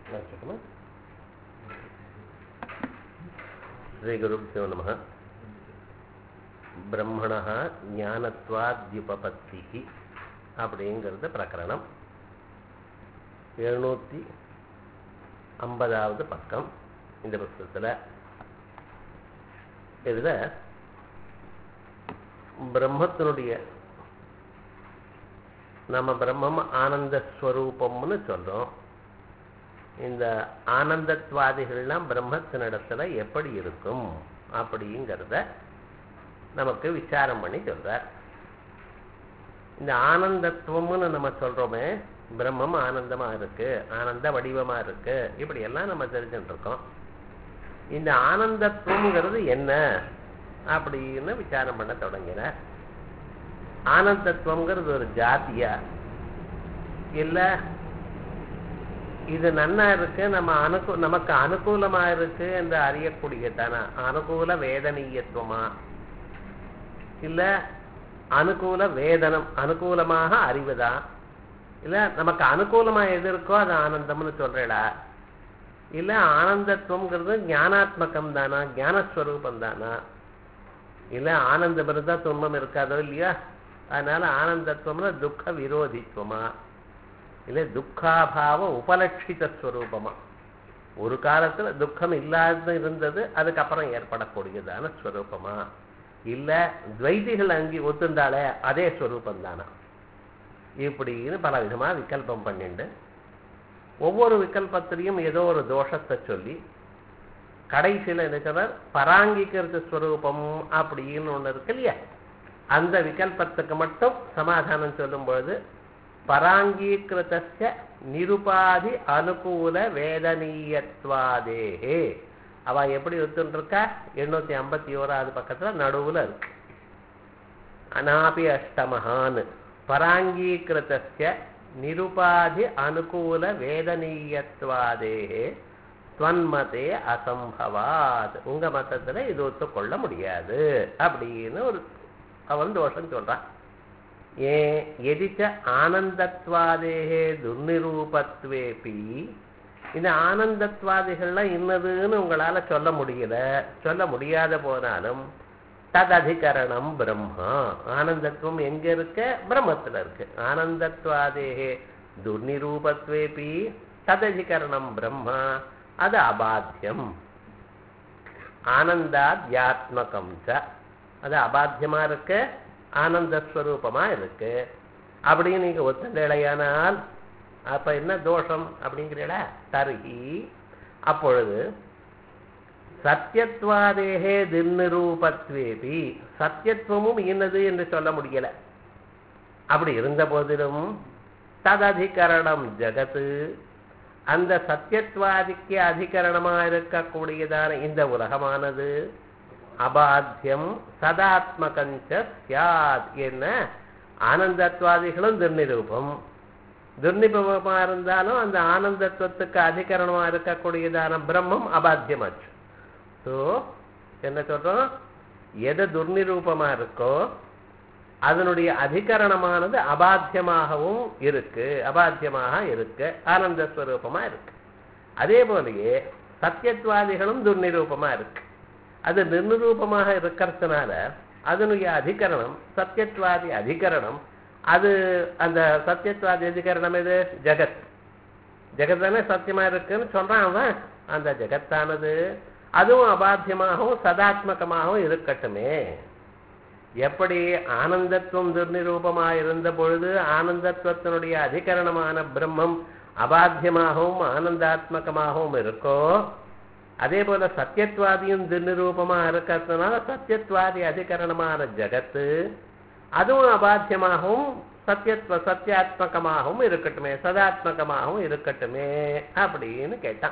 வச்சுக்கோமா ஸ்ரீகுருभ्यो நமः பிரம்மணः ஞானத்வாத்யுபபத்தி அப்படிங்கிறது பிரகரணம் எழுநூற்றி ஐம்பதாவது பக்கம் இந்த புஸ்தகத்தில் இதில் பிரம்மத்தினுடைய நம்ம பிரம்மம் ஆனந்த ஸ்வரூபம்னு சொல்றோம் இந்த ஆனந்தத்வாதிகள்லாம் பிரம்மத்தினிடத்துல எப்படி இருக்கும் அப்படிங்கிறத நமக்கு விசாரம் பண்ணி சொல்றார் இந்த ஆனந்தத்துவம்னு நம்ம சொல்றோமே பிரம்மம் ஆனந்தமா இருக்கு ஆனந்த வடிவமா இருக்கு இப்படி எல்லாம் நம்ம தெரிஞ்சுட்டு இருக்கோம் இந்த ஆனந்தத்துவங்கிறது என்ன அப்படின்னு விசாரம் பண்ண தொடங்கினார் ஆனந்தத்துவங்கிறது ஒரு ஜாத்தியா இல்ல இது நன்னா இருக்கு நம்ம அனுகு நமக்கு அனுகூலமா இருக்கு என்று அறியக்கூடியதான அனுகூல வேதனீயத்துவமா இல்ல அனுகூல வேதனம் அனுகூலமாக அறிவுதா இல்ல நமக்கு அனுகூலமா எது இருக்கோ அது ஆனந்தம்னு சொல்றேடா இல்ல ஆனந்தத்துவம்ங்கிறது ஞானாத்மகம் தானா ஞானஸ்வரூபம் தானா இல்ல ஆனந்தம் இருந்தா துன்பம் இருக்காதோ இல்லையா அதனால ஆனந்தத்துவம்னா துக்க விரோதித்துவமா இல்ல துக்காபாவ உபலட்சித ஸ்வரூபமா ஒரு காலத்துல துக்கம் இல்லாத இருந்தது அதுக்கப்புறம் ஏற்படக்கூடியதான ஸ்வரூபமா இல்ல துவைதிகள் அங்கி ஒத்துண்டாலே அதே ஸ்வரூபம் தானா இப்படின்னு பல விதமா விகல்பம் பண்ணிண்டு ஒவ்வொரு விகல்பத்திலையும் ஏதோ ஒரு தோஷத்தை சொல்லி கடைசியில் இருக்கிறவர் பராங்கிக்கிறது ஸ்வரூபம் அப்படின்னு ஒன்று இருக்கு இல்லையா அந்த விகல்பத்துக்கு மட்டும் சமாதானம் சொல்லும் பொழுது பராங்கீகிருத்த நிருபாதி அனுகூல வேதனீயத்வாதேஹே அவ எப்படி ஒத்துருக்கா எண்ணூத்தி ஐம்பத்தி ஓராவது பக்கத்துல நடுவுல இருக்கு அனாபி அஷ்டமஹான் பராங்கீகிருத்த நிருபாதி அனுகூல வேதனீயத்வாதேஹே துவன்மதே அசம்பவாத் உங்க மதத்துல இது ஒத்துக்கொள்ள முடியாது அப்படின்னு ஒரு அவன் தோஷம் சொல்றான் ஏன் எதிச்ச ஆனந்தத்வாதேகே துர்நிரூபத்வேபி இந்த ஆனந்தத்வாதிகள்லாம் இன்னதுன்னு உங்களால சொல்ல முடியல சொல்ல முடியாத போனாலும் தததிகரணம் பிரம்மா ஆனந்தத்துவம் எங்க இருக்க பிரம்மத்துல இருக்கு ஆனந்தத்வாதேகே துர்நிரூபத்வேபி தததிகரணம் பிரம்மா அது அபாத்தியம் ஆனந்தாத்யாத்மகம் ச அது அபாத்தியமா இருக்கு ஆனந்த ஸ்வரூபமா இருக்கு அப்படின்னு நீங்க ஒத்துழையானால் அப்ப என்ன தோஷம் அப்படிங்கிறீட தருகி அப்பொழுது சத்தியத்வாதேகே தின்னிரூபத்வேபி சத்தியத்துவமும் இன்னது என்று சொல்ல முடியல அப்படி இருந்த போதிலும் தததிகரணம் ஜகத்து அந்த சத்தியத்வாதிக்கு அதிகரணமா இருக்கக்கூடியதான இந்த உலகமானது அபாத்தியம் சதாத்மகஞ்ச சியாத் என்ன ஆனந்தத்வாதிகளும் துர்நிரூபம் துர்நிபமா இருந்தாலும் அந்த ஆனந்தத்துவத்துக்கு அதிகரணமா இருக்கக்கூடியதான பிரம்மம் அபாத்தியமாச்சு ஸோ என்ன சொல்றோம் எது துர்நிரூபமா இருக்கோ அதனுடைய அதிகரணமானது அபாத்தியமாகவும் இருக்கு அபாத்தியமாக இருக்கு ஆனந்த ஸ்வரூபமா இருக்கு அதே போலயே சத்தியத்வாதிகளும் துர்நிரூபமா இருக்கு அது நிர்நிரூபமாக இருக்கிறதுனால அதனுடைய அதிகரணம் சத்தியத்வாதி அதிகரணம் அது அந்த சத்தியத்வாதி அதிகரணம் எது ஜெகத் ஜெகத் தானே சத்தியமா இருக்குன்னு சொல்றான் அவன் அந்த ஜெகத்தானது அதுவும் அபாத்தியமாகவும் சதாத்மகமாகவும் இருக்கட்டுமே எப்படி ஆனந்தத்துவம் துர்நிரூபமாக இருந்த பொழுது ஆனந்தத்துவத்தினுடைய அதிகரணமான பிரம்மம் அபாத்தியமாகவும் ஆனந்தாத்மகமாகவும் இருக்கோ அதே போல சத்தியத்வாதியும் துர்நிரூபமாக இருக்கிறதுனால சத்தியத்வாதி அதிகரணமான ஜகத்து அதுவும் அபாத்தியமாகவும் சத்தியத்வ சத்தியாத்மகமாகவும் இருக்கட்டுமே சதாத்மகமாகவும் இருக்கட்டுமே அப்படின்னு கேட்டான்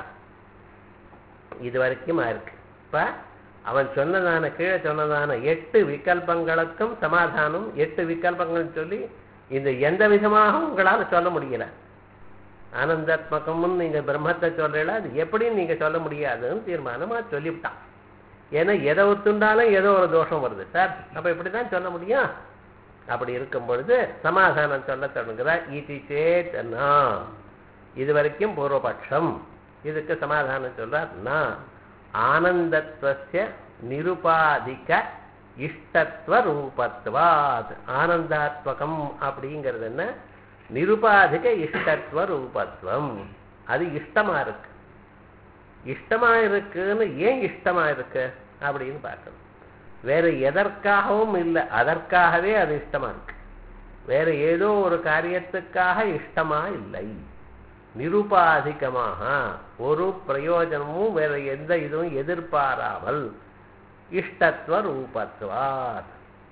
இது வரைக்கும் இருக்கு இப்ப அவன் சொன்னதான கீழே சொன்னதான எட்டு விகல்பங்களுக்கும் சமாதானம் எட்டு விகல்பங்கள் சொல்லி இந்த எந்த விதமாக உங்களால் சொல்ல முடியல ஆனந்தாத்மகம்னு நீங்க பிரம்மத்தை சொல்றீங்களா அது எப்படின்னு நீங்க சொல்ல முடியாதுன்னு தீர்மானமா சொல்லிவிட்டான் ஏன்னா எதை ஒத்துண்டாலும் ஏதோ ஒரு தோஷம் வருது சார் அப்ப இப்படிதான் சொல்ல முடியும் அப்படி இருக்கும் பொழுது சமாதானம் சொல்ல தொடங்குறா இது சேத்தனா இது வரைக்கும் பூர்வபட்சம் இதுக்கு சமாதானம் சொல்றார் நான் ஆனந்தத்வஸ்ய நிருபாதிக இஷ்டத்வ ரூபத்வாத் ஆனந்தாத்வகம் அப்படிங்கிறது என்ன நிருபாதிக இஷ்டத்வ ரூபத்வம் அது இஷ்டமா இருக்கு இஷ்டமா இருக்குன்னு ஏன் இஷ்டமா இருக்கு அப்படின்னு பார்க்கணும் வேற எதற்காகவும் இல்லை அதற்காகவே அது இஷ்டமா இருக்கு வேற ஏதோ ஒரு காரியத்துக்காக இஷ்டமா இல்லை நிருபாதிகமாக ஒரு பிரயோஜனமும் வேற எந்த இதுவும் எதிர்பாராமல் இஷ்டத்துவ ரூபத்துவார்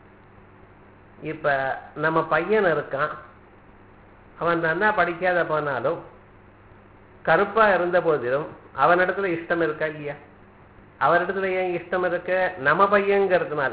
இப்ப நம்ம பையன் இருக்கான் அவன் நல்லா படிக்காத போனாலும் கருப்பா இருந்த போதிலும் அவனிடத்துல இஷ்டம் இருக்கா இல்லையா அவரிடத்துல ஏன் இஷ்டம் இருக்கு நம்ம பையங்கிறதுனால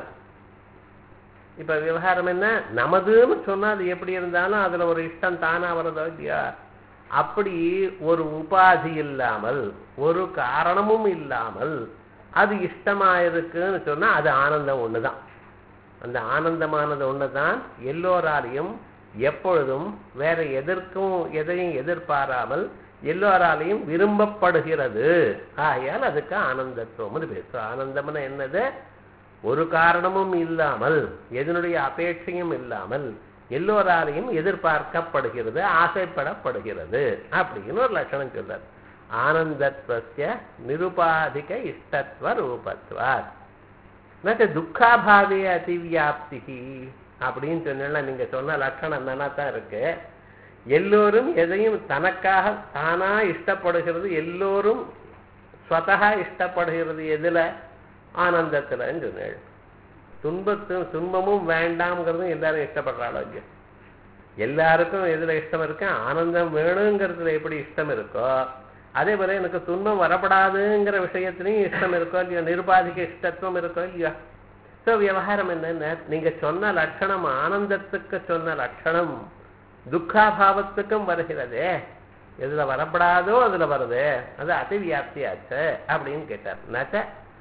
இப்ப விவகாரம் என்ன நமதுன்னு சொன்னா அது எப்படி இருந்தாலும் அதுல ஒரு இஷ்டம் தானா வருதோ இல்லையா அப்படி ஒரு உபாதி இல்லாமல் ஒரு காரணமும் இல்லாமல் அது இஷ்டமா இருக்குன்னு சொன்னா அது ஆனந்தம் ஒண்ணுதான் அந்த ஆனந்தமானது ஒண்ணுதான் எல்லோராலையும் எப்பொழுதும் வேற எதற்கும் எதையும் எதிர்பாராமல் எல்லோராலையும் விரும்பப்படுகிறது ஆகையால் அதுக்கு ஆனந்தத்துவம்னு பேசும் ஆனந்தம்னு என்னது ஒரு காரணமும் இல்லாமல் எதனுடைய அபேட்சையும் இல்லாமல் எல்லோராலையும் எதிர்பார்க்கப்படுகிறது ஆசைப்படப்படுகிறது அப்படின்னு ஒரு லட்சணம் சொல்றார் ஆனந்தத்வஸ்ய நிருபாதிக இஷ்டத்வ ரூபத்வாத் நச்ச துக்காபாவே அதிவியாப்தி அப்படின்னு சொன்னா நீங்க சொன்ன லட்சணம் என்னன்னா தான் இருக்கு எல்லோரும் எதையும் தனக்காக தானா இஷ்டப்படுகிறது எல்லோரும் ஸ்வதகா இஷ்டப்படுகிறது எதுல ஆனந்தத்துலன்னு சொன்னேன் துன்பத்து துன்பமும் வேண்டாம்ங்கிறதும் எல்லாரும் இஷ்டப்படுறாளோ இல்லையா எல்லாருக்கும் எதுல இஷ்டம் இருக்கு ஆனந்தம் வேணுங்கிறதுல எப்படி இஷ்டம் இருக்கோ அதே போல எனக்கு துன்பம் வரப்படாதுங்கிற விஷயத்திலையும் இஷ்டம் இருக்கோ இல்லையோ நிர்பாதிக்க இஷ்டத்துவம் இருக்கோ இல்லையா ஸோ விவகாரம் என்னன்னா நீங்க சொன்ன லட்சணம் ஆனந்தத்துக்கு சொன்ன லட்சணம் துக்காபாவத்துக்கும் வருகிறதே எதுல வரப்படாதோ அதுல வருது அது அதிவியாப்தியாச்சு அப்படின்னு கேட்டார் நச்ச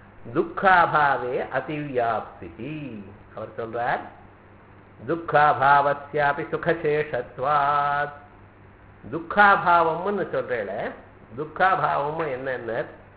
துக்காபாவே அதிவியாப்தி அவர் சொல்றார் துக்காபாவசியாபி சுகசேஷத்வாத் துக்காபாவம்னு சொல்றேல துக்காபாவம் என்னென்ன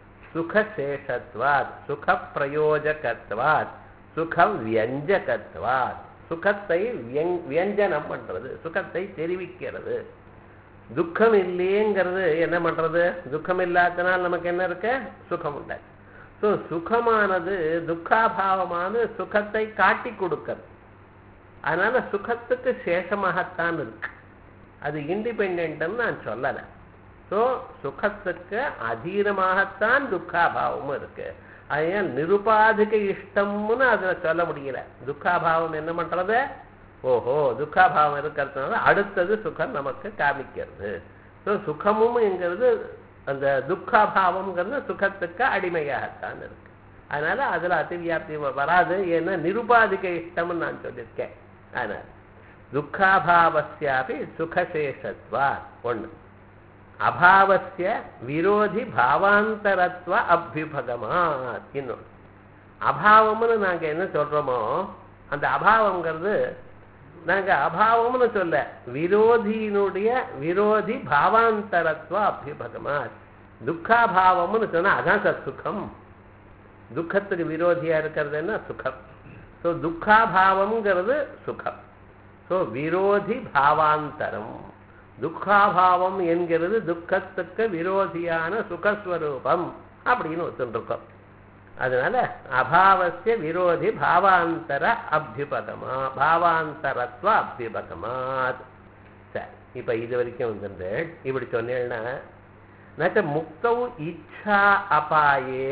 சுகசேஷத்வாத் சுக பிரயோஜகத்வாத் சுக வியஞ்சகத்வாத் சுகத்தை வியஞ்சனம் பண்றது சுகத்தை தெரிவிக்கிறது துக்கம் இல்லையேங்கிறது என்ன பண்றது துக்கம் இல்லாதனால் நமக்கு என்ன இருக்கு சுகம் உண்டு ஸோ சுகமானது துக்காபாவமானது சுகத்தை காட்டி கொடுக்கிறது அதனால சுகத்துக்கு சேஷமாகத்தான் இருக்கு அது இண்டிபெண்ட்னு நான் சொல்லலை ஸோ சுகத்துக்கு அதீனமாகத்தான் துக்காபாவமும் இருக்கு அதனால் நிருபாதிக இஷ்டம்னு அதில் சொல்ல முடியல துக்காபாவம் என்ன பண்றது ஓஹோ துக்காபாவம் இருக்கிறதுனால அடுத்தது சுகம் நமக்கு காமிக்கிறது ஸோ சுகமும்ங்கிறது அந்த துக்காபாவம்ங்கிறது சுகத்துக்கு அடிமையாகத்தான் இருக்கு அதனால அதுல அதிவியாப்தி வராது ஏன்னா நிருபாதிக இஷ்டம்னு நான் சொல்லியிருக்கேன் அதனால துக்காபாவசியாபி சுகசேஷத்வா ஒண்ணு அபாவசிய விரோதி பாவாந்தரத்வ அபியுபகமாத் இன்னொன்று அபாவம்னு நாங்க என்ன சொல்றோமோ அந்த அபாவங்கிறது நாங்க அபாவம்னு சொல்ல விரோதியினுடைய விரோதி பாவாந்தரத்வ அபியுபகமாத் துக்காபாவம்னு சொன்னா அதான் சார் சுகம் துக்கத்துக்கு விரோதியா இருக்கிறதுன்னா சுகம் ஸோ துக்காபாவம்ங்கிறது சுகம் ஸோ விரோதி பாவாந்தரம் துக்காபாவம் என்கிறது துக்கத்துக்கு விரோதியான சுகஸ்வரூபம் அப்படின்னு ஒத்துருக்கோம் அதனால அபாவசிய விரோதி பாவாந்தர அபியுபகமா பாவாந்தரத்வ அபியுபகமாத் சரி இப்ப இது வரைக்கும் வந்துட்டு இப்படி சொன்னேன்னா நச்ச முக்தௌ இச்சா அபாயே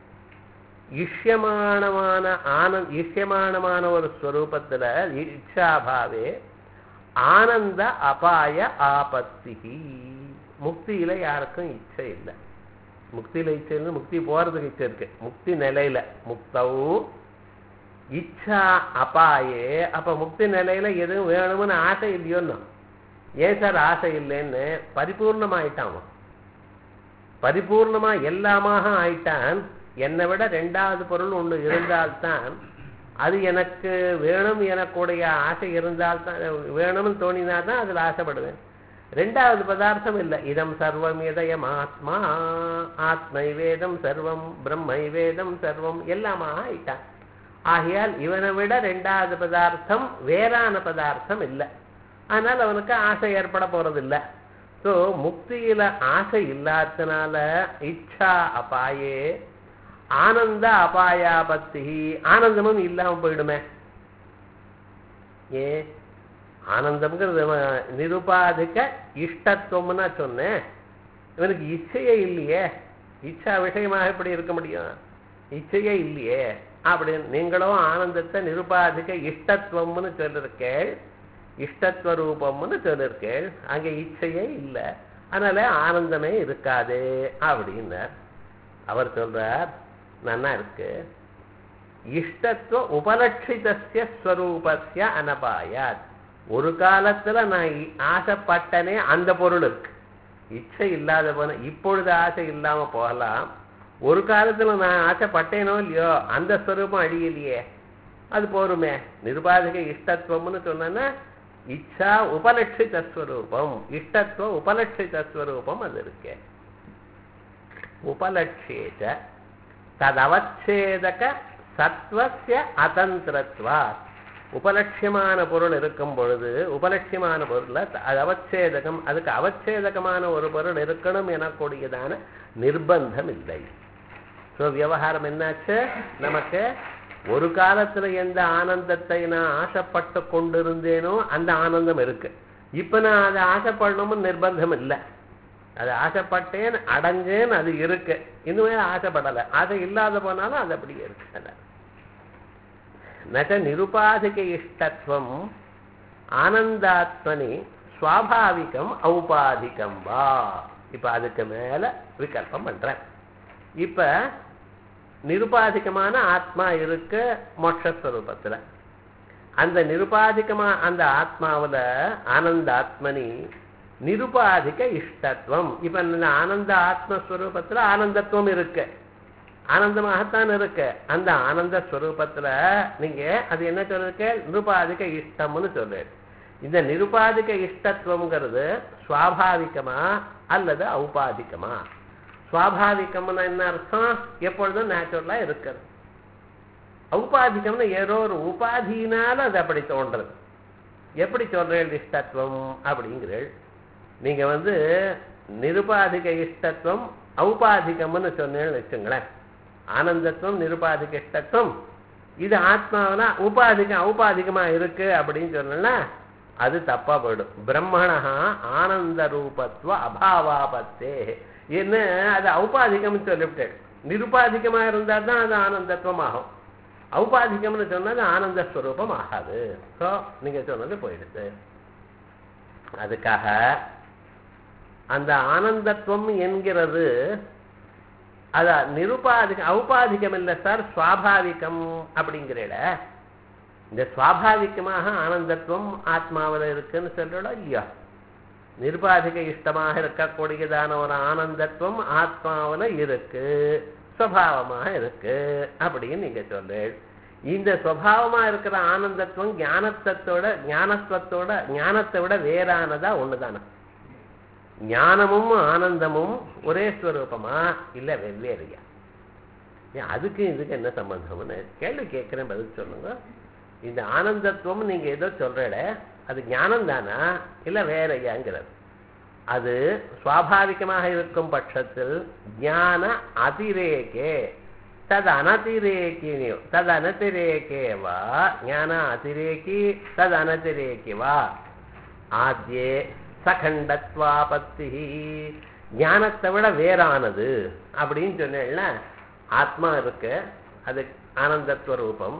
இஷ்யமானமான ஆனந்த் இஷ்யமானமான ஒரு ஸ்வரூபத்துல இச்சாபாவே ஆனந்த அபாய ஆபத்தி முக்தியில யாருக்கும் இச்சை இல்லை முக்தியில இச்சை இல்லை முக்தி போறதுக்கு இச்சை இருக்கு முக்தி நிலையில முக்தவும் இச்சா அபாயே அப்ப முக்தி நிலையில எதுவும் வேணும்னு ஆசை இல்லையோன்னு ஏன் சார் ஆசை இல்லைன்னு பரிபூர்ணமாயிட்டான் பரிபூர்ணமா எல்லாமாக ஆயிட்டான் என்னை விட ரெண்டாவது பொருள் ஒன்று இருந்தால்தான் அது எனக்கு வேணும் எனக்குடைய ஆசை இருந்தால்தான் வேணும்னு தோணினா தான் அதில் ஆசைப்படுவேன் ரெண்டாவது பதார்த்தம் இல்லை இதம் சர்வம் இதயம் ஆத்மா ஆத்மை வேதம் சர்வம் பிரம்மை வேதம் சர்வம் எல்லாமா ஆயிட்டான் ஆகையால் இவனை விட ரெண்டாவது பதார்த்தம் வேறான பதார்த்தம் இல்லை அதனால அவனுக்கு ஆசை ஏற்பட போறதில்லை ஸோ முக்தியில ஆசை இல்லாதனால இச்சா அபாயே ஆனந்த அபாயாபத்தி ஆனந்தமும் இல்லாம போயிடுமே ஏ ஆனந்தம்ங்கிறது அவன் நிருபாதிக்க இஷ்டத்துவம்னா சொன்னேன் இவனுக்கு இச்சையே இல்லையே இச்சா விஷயமாக எப்படி இருக்க முடியும் இச்சையே இல்லையே அப்படின்னு நீங்களும் ஆனந்தத்தை நிருபாதிக்க இஷ்டத்துவம்னு சொல்லிருக்கேள் இஷ்டத்துவ ரூபம்னு சொல்லிருக்கேள் அங்க இச்சையே இல்லை அதனால ஆனந்தமே இருக்காது அப்படின்னார் அவர் சொல்றார் நன்னா இருக்கு இஷ்டத்துவ உபலட்சிதஸ்ய ஸ்வரூபஸ்ய அனபாயாத் ஒரு காலத்துல நான் இ- ஆசைப்பட்டனே அந்த பொருள் இருக்கு இச்சை இல்லாத போன இப்பொழுது ஆசை இல்லாம போகலாம் ஒரு காலத்துல நான் ஆசைப்பட்டேனோ இல்லையோ அந்த ஸ்வரூபம் அழியலையே அது போருமே நிருபாதிக இஷ்டத்துவம்னு சொன்னா இச்சா உபலட்சித ஸ்வரூபம் இஷ்டத்துவ உபலட்சித ஸ்வரூபம் அது இருக்கே உபலட்சேச்ச ததவச்சேதக சத்வஸ்ய அதந்திரத்வா உபலட்சியமான பொருள் இருக்கும் பொழுது உபலட்சியமான பொருள்ல அது அவச்சேதகம் அதுக்கு அவச்சேதகமான ஒரு பொருள் இருக்கணும் எனக்கூடியதான நிர்பந்தம் இல்லை ஸோ விவகாரம் என்னாச்சு நமக்கு ஒரு காலத்துல எந்த ஆனந்தத்தை நான் ஆசைப்பட்டு கொண்டிருந்தேனோ அந்த ஆனந்தம் இருக்கு இப்ப நான் அதை ஆசைப்படணும்னு நிர்பந்தம் இல்லை அது ஆசைப்பட்டேன் அடைஞ்சேன் அது இருக்கு இன்னுமே ஆசைப்படலை ஆசை இல்லாத போனாலும் அது அப்படியே இருக்கு நச்ச நிருபாதிக இஷ்டத்துவம் ஆனந்தாத்மனி சுவாபாவிகம் ஔபாதிகம் வா இப்ப அதுக்கு மேல விகல்பம் பண்றேன் இப்ப நிருபாதிகமான ஆத்மா இருக்கு மோட்சஸ்வரூபத்துல அந்த நிருபாதிகமா அந்த ஆத்மாவுல ஆனந்த ஆத்மனி நிருபாதிக இஷ்டத்துவம் இப்ப இந்த ஆனந்த ஆத்மஸ்வரூபத்துல ஆனந்தத்துவம் இருக்கு ஆனந்தமாகத்தான் இருக்கு அந்த ஆனந்த ஸ்வரூபத்துல நீங்க அது என்ன சொல்லிருக்க நிருபாதிக இஷ்டம்னு சொல்லு இந்த நிருபாதிக இஷ்டத்துவம்ங்கிறது சுவாபாவிகமா அல்லது ஔபாதிகமா சுவாபாவிகம்னா என்ன அர்த்தம் எப்பொழுதும் நேச்சுரலா இருக்கிறது ஔபாதிகம்னு ஏதோ ஒரு உபாதியினால அது அப்படி தோன்றது எப்படி சொல்றேன் இஷ்டத்துவம் அப்படிங்கிறேள் நீங்க வந்து நிருபாதிக இஷ்டத்துவம் ஔபாதிகம்னு சொன்னேன்னு வச்சுங்களேன் ஆனந்தத்துவம் நிருபாதிக இஷ்டத்துவம் இது ஆத்மாவனா உபாதிகம் ஔபாதிகமா இருக்கு அப்படின்னு சொன்னா அது தப்பா போயிடும் பிரம்மணா ஆனந்த ரூபத்துவ அபாவாபத்தே என்ன அது ஔபாதிகம்னு சொல்லிவிட்டேன் நிருபாதிகமா இருந்தா தான் அது ஆனந்தத்துவம் ஆகும் ஔபாதிகம்னு சொன்னது ஆனந்த ஸ்வரூபம் ஆகாது ஸோ நீங்க சொன்னது போயிடுது அதுக்காக அந்த ஆனந்தத்துவம் என்கிறது அத நிருபாதிக ஔபாதிகம் இல்லை சார் சுவாபாவிகம் அப்படிங்கிறட இந்த சுவாபாவிகமாக ஆனந்தத்துவம் ஆத்மாவில் இருக்குன்னு சொல்றோம் இல்லையா நிருபாதிக இஷ்டமாக இருக்கக்கூடியதான ஒரு ஆனந்தத்துவம் ஆத்மாவில் இருக்கு சுவாவமாக இருக்கு அப்படின்னு நீங்க சொல்றேன் இந்த சுவாவமா இருக்கிற ஆனந்தத்துவம் ஞானத்தோட ஞானத்துவத்தோட ஞானத்தை விட வேறானதா ஒண்ணுதானே ஞானமும் ஆனந்தமும் ஒரே ஸ்வரூபமா இல்ல வெவ்வேறையா ஏன் அதுக்கு இதுக்கு என்ன சம்பந்தம்னு கேள்வி கேட்கிறேன் பதில் சொல்லுங்க இந்த ஆனந்தத்துவம் நீங்க ஏதோ சொல்றட அது ஞானம் தானா இல்ல வேறையாங்கிறது அது சுவாபாவிகமாக இருக்கும் பட்சத்தில் ஞான அதிரேகே தது அனதிரேக்கினியோ தது அனதிரேகே வா ஞான அதிரேகி தது அனதிரேகி வா ஆத்யே சகண்டத்வாபத்தி ஞானத்தை விட வேறானது அப்படின்னு சொன்னேன்ல ஆத்மா இருக்கு அது ஆனந்தத்துவ ரூபம்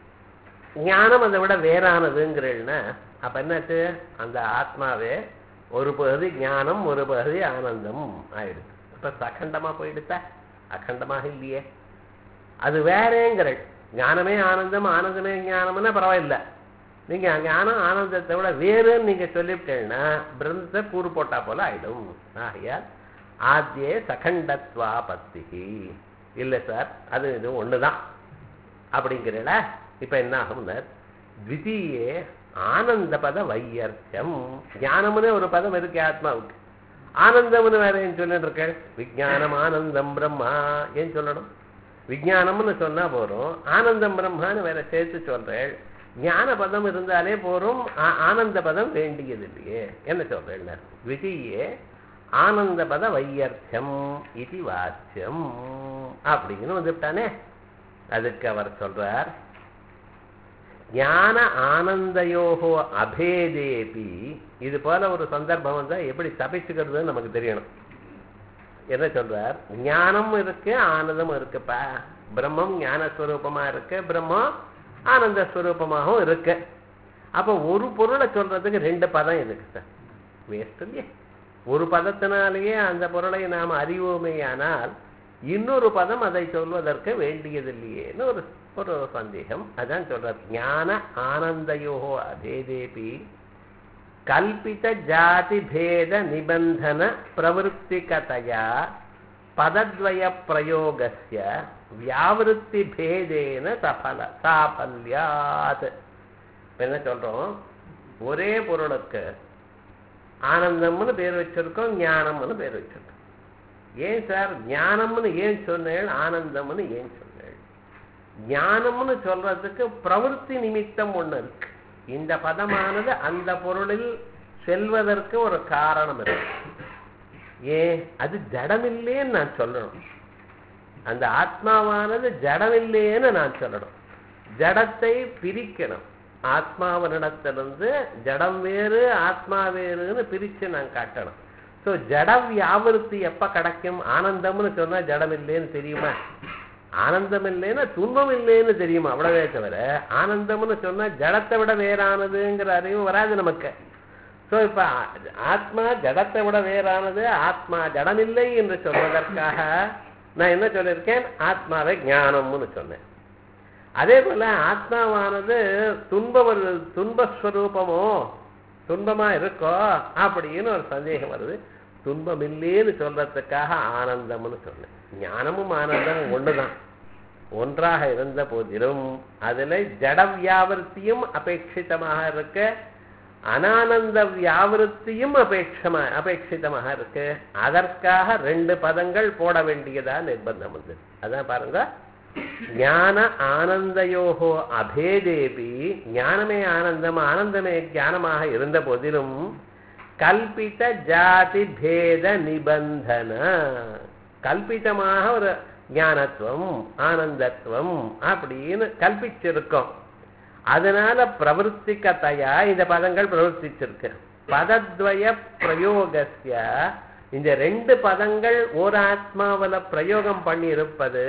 ஞானம் அதை விட வேறானதுங்கிறேன்னா அப்ப என்னாச்சு அந்த ஆத்மாவே ஒரு பகுதி ஞானம் ஒரு பகுதி ஆனந்தம் ஆயிடுது இப்ப சகண்டமா போயிடுச்சா அகண்டமாக இல்லையே அது வேறேங்கிற ஞானமே ஆனந்தம் ஆனந்தமே ஞானம்னா பரவாயில்ல நீங்க ஞானம் ஆனந்தத்தை விட வேறுன்னு நீங்க சொல்லிவிட்டேன்னா பிரம்மத்தை கூறு போட்டா போல ஆயிடும் ஆகையால் ஆத்தியே சகண்டத்வா பத்திகி இல்லை சார் அது இது ஒண்ணுதான் அப்படிங்கிறல இப்ப என்ன ஆகும்னா த்விதீயே ஆனந்த பத வையர்த்தம் ஞானம்னு ஒரு பதம் இருக்கு ஆத்மாவுக்கு ஆனந்தம்னு வேற ஏன் சொல்லிட்டு இருக்க விஜயானம் ஆனந்தம் பிரம்மா ஏன் சொல்லணும் விஜயானம்னு சொன்னா போறோம் ஆனந்தம் பிரம்மான்னு வேற சேர்த்து சொல்றேன் ஞான பதம் இருந்தாலே போறோம் ஆ- ஆனந்த பதம் வேண்டியது இல்லையே என்ன சொல்றேன் விதியே ஆனந்த பத வையர்த்தம் இது வாச்சியம் அப்படின்னு வந்துவிட்டானே அதுக்கு அவர் சொல்றார் ஞான ஆனந்தயோகோ அபேதேபி இது போல ஒரு சந்தர்ப்பம் வந்தா எப்படி தப்பிச்சுக்கிறதுன்னு நமக்கு தெரியணும் என்ன சொல்றார் ஞானம் இருக்கு ஆனந்தம் இருக்குப்பா பிரம்மம் ஞானஸ்வரூபமா இருக்கு பிரம்மம் ஆனந்த ஸ்வரூபமாகவும் இருக்கு அப்ப ஒரு பொருளை சொல்றதுக்கு ரெண்டு பதம் எதுக்கு சார் வேஸ்ட் இல்லையே ஒரு பதத்தினாலேயே அந்த பொருளை நாம் அறிவோமே ஆனால் இன்னொரு பதம் அதை சொல்வதற்கு வேண்டியதில்லையேன்னு ஒரு ஒரு சந்தேகம் அதான் சொல்றார் ஞான ஆனந்தயோகோ அதேதேபி கல்பித ஜாதி பேத நிபந்தன பிரவருத்திகதையா பதத்வய பிரயோகஸ்ய வியாவிருத்தி பேதேன சபல சாபல்யாத் இப்ப என்ன சொல்றோம் ஒரே பொருளுக்கு ஆனந்தம்னு பேர் வச்சிருக்கோம் ஞானம்னு பேர் வச்சிருக்கோம் ஏன் சார் ஞானம்னு ஏன் சொன்னேன் ஆனந்தம்னு ஏன் சொன்னேன் ஞானம்னு சொல்றதுக்கு பிரவருத்தி நிமித்தம் ஒண்ணு இருக்கு இந்த பதமானது அந்த பொருளில் செல்வதற்கு ஒரு காரணம் இருக்கு ஏன் அது ஜடமில்லேன்னு நான் சொல்லணும் அந்த ஆத்மாவானது ஜடமில்லேன்னு நான் சொல்லணும் ஜடத்தை பிரிக்கணும் ஆத்மாவனிடத்திலிருந்து ஜடம் வேறு ஆத்மா வேறுன்னு பிரிச்சு நான் காட்டணும் ஸோ ஜட வியாபிருத்தி எப்ப கிடைக்கும் ஆனந்தம்னு சொன்னா ஜடம் இல்லைன்னு தெரியுமா ஆனந்தம் இல்லைன்னா துன்பம் இல்லைன்னு தெரியுமா அவ்வளவே தவிர ஆனந்தம்னு சொன்னா ஜடத்தை விட வேறானதுங்கிற அறிவு வராது நமக்கு ஸோ இப்ப ஆ- ஆத்மா ஜடத்தை விட வேறானது ஆத்மா ஜடமில்லை என்று சொல்வதற்காக நான் என்ன சொல்லியிருக்கேன் ஆத்மாவை ஞானம்னு சொன்னேன் அதே போல ஆத்மாவானது துன்ப துன்பஸ்வரூபமோ துன்பமா இருக்கோ அப்படின்னு ஒரு சந்தேகம் வருது துன்பம் இல்லைன்னு சொல்றதுக்காக ஆனந்தம்னு சொன்னேன் ஞானமும் ஆனந்தமும் ஒண்ணுதான் ஒன்றாக இருந்த போதிலும் அதுல ஜட வியாவிருத்தியும் அபேட்சிதமாக இருக்க அனானந்த வியாவிருத்தியும் அபேட்சமா அபேட்சிதமாக இருக்கு அதற்காக ரெண்டு பதங்கள் போட வேண்டியதா நிர்பந்தம் வந்து அதான் பாருங்க ஞான ஆனந்தயோகோ அபேதேபி ஞானமே ஆனந்தம் ஆனந்தமே ஞானமாக இருந்த போதிலும் கல்பித ஜாதி பேத நிபந்தன கல்பிதமாக ஒரு ஞானத்துவம் ஆனந்தத்துவம் அப்படின்னு கல்பிச்சிருக்கோம் அதனால பிரவருத்திகதையா இந்த பதங்கள் பிரவர்த்திச்சிருக்கு பதத்வய பிரயோகஸ்ய இந்த ரெண்டு பதங்கள் ஒரு ஆத்மாவில பிரயோகம் பண்ணி இருப்பது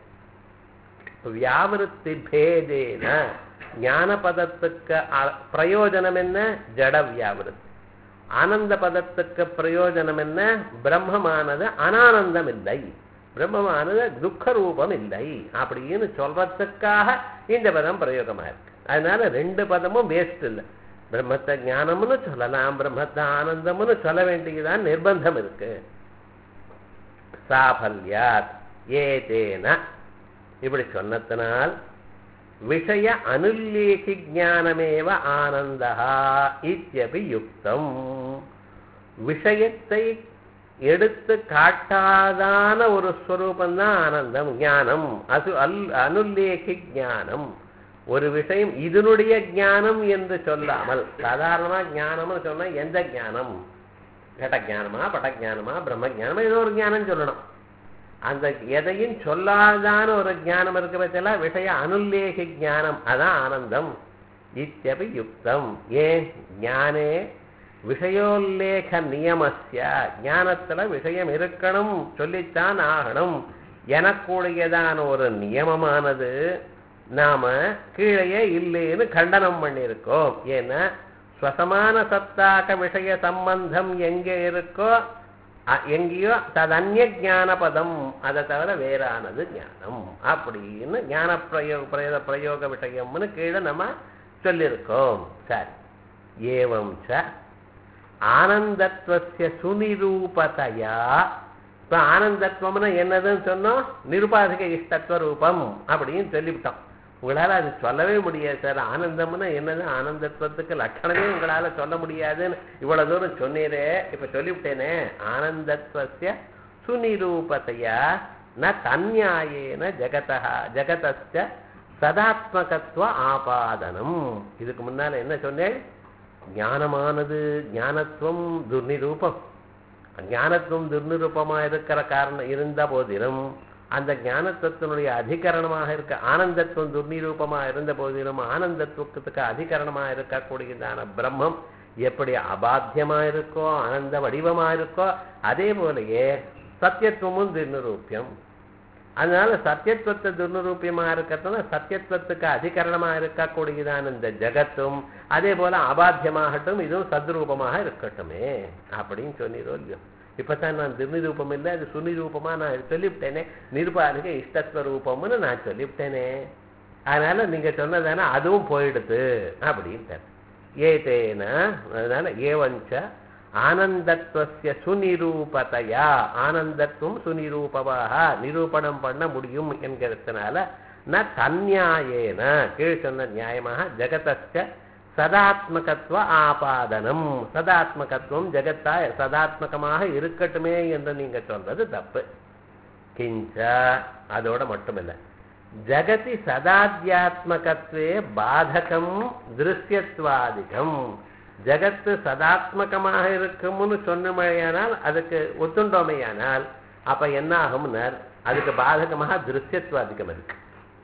வியாவிருத்தி பேதேன ஞான பதத்துக்கு அ- பிரயோஜனம் என்ன ஜட வியாவிருத்தி ஆனந்த பதத்துக்கு பிரயோஜனம் என்ன பிரம்மமானது அனானந்தம் இல்லை பிரம்மமானது துக்க ரூபம் இல்லை அப்படின்னு சொல்றதுக்காக இந்த பதம் பிரயோகமா இருக்கு அதனால ரெண்டு பதமும் வேஸ்ட் இல்லை பிரம்மத்தை ஞானம்னு சொல்லலாம் பிரம்மத்தை ஆனந்தம்னு சொல்ல வேண்டியதான் நிர்பந்தம் இருக்கு சாபல்யாத் ஏதேன இப்படி சொன்னதனால் விஷய அனுல்லேகி ஞானமேவ ஆனந்தா இத்தியபி யுக்தம் விஷயத்தை எடுத்து காட்டாதான ஒரு ஸ்வரூபந்தான் ஆனந்தம் ஞானம் அது அல் அனுல்லேகி ஞானம் ஒரு விஷயம் இதனுடைய ஞானம் என்று சொல்லாமல் சாதாரணமா ஞானம்னு சொன்னா எந்த ஞானம் கட ஞானமா பட ஞானமா பிரம்ம ஞானமா ஏதோ ஒரு ஞானம் சொல்லணும் அந்த எதையும் சொல்லாதான ஒரு ஞானம் இருக்க பட்சல விஷய அனுல்லேகி ஞானம் அதான் ஆனந்தம் இத்தியபி யுக்தம் ஏன் ஞானே விஷயோல்லேக நியமஸ்ய ஞானத்துல விஷயம் இருக்கணும் சொல்லித்தான் ஆகணும் எனக்கூடியதான ஒரு நியமமானது நாம கீழே இல்லைன்னு கண்டனம் பண்ணியிருக்கோம் ஏன்னா ஸ்வசமான சத்தாக விஷய சம்பந்தம் எங்கே இருக்கோ அ- எங்கேயோ ததன்ய ஞான பதம் அதை தவிர வேறானது ஞானம் அப்படின்னு ஞான பிரயோக பிரயோக பிரயோக விஷயம்னு கீழே நம்ம சொல்லியிருக்கோம் சரி ஏவம் ச ஆனந்தத்வசிய சுனிரூபதையா இப்ப ஆனந்தத்துவம்னா என்னதுன்னு சொன்னோம் நிருபாதிக இஷ்டத்துவ ரூபம் அப்படின்னு சொல்லிவிட்டோம் உங்களால அது சொல்லவே முடியாது சார் ஆனந்தம்னா என்னது ஆனந்தத்துவத்துக்கு லட்சணமே உங்களால சொல்ல முடியாதுன்னு இவ்வளவு தூரம் சொன்னீரே இப்ப சொல்லிவிட்டேனே ஆனந்தத்துவசிய சுனிரூபத்தையா ந தன்யாயேன ஜெகதா ஜெகதஸ்ய சதாத்மகத்துவ ஆபாதனம் இதுக்கு முன்னால என்ன சொன்னேன் ஞானமானது ஞானத்துவம் துர்நிரூபம் ஞானத்துவம் துர்நிரூபமா இருக்கிற காரணம் இருந்த போதிலும் அந்த ஞானத்துவத்தினுடைய அதிகரணமாக இருக்க ஆனந்தத்துவம் துர்நிரூபமா இருந்த போதிலும் ஆனந்தத்துவத்துக்கு அதிகரணமா இருக்கக்கூடியதான பிரம்மம் எப்படி அபாத்தியமா இருக்கோ ஆனந்த வடிவமா இருக்கோ அதே போலயே சத்தியத்துவமும் துர்நிரூபியம் அதனால சத்தியத்துவத்தை துர்நிரூபியமா இருக்கிறதுனா சத்தியத்துவத்துக்கு அதிகரணமா இருக்கக்கூடியதான இந்த ஜெகத்தும் அதே போல அபாத்தியமாகட்டும் இதுவும் சத்ரூபமாக இருக்கட்டுமே அப்படின்னு சொன்னீரோ இல்லையோ இப்பதான் நான் திருநிரூபம் இல்லை அது சுனிரூபமா நான் சொல்லிவிட்டேனே நிருபாதிக இஷ்டத்துவ ரூபம்னு நான் சொல்லிவிட்டேனே அதனால நீங்க சொன்னதானே அதுவும் போயிடுது அப்படின்ட்டு ஏதேன அதனால ஏவஞ்ச ஆனந்தத்துவசிய சுனிரூபத்தையா ஆனந்தத்துவம் சுனிரூபமாக நிரூபணம் பண்ண முடியும் என்கிறதுனால ந தன்யாயேன கீழ் சொன்ன நியாயமாக ஜெகதஸ்ய சதாத்மகத்துவ ஆபாதனம் சதாத்மகத்துவம் ஜெகத்தா சதாத்மகமாக இருக்கட்டுமே என்று நீங்க சொல்றது தப்பு கிஞ்ச அதோட மட்டுமில்லை ஜகதி சதாத்யாத்மகத்வே பாதகம் திருஷ்யத்வாதிகம் ஜகத்து சதாத்மகமாக இருக்கும்னு சொன்னமையானால் அதுக்கு ஒத்துண்டோமையானால் அப்ப என்ன ஆகும்னார் அதுக்கு பாதகமாக திருஷ்யத்வாதிகம் இருக்கு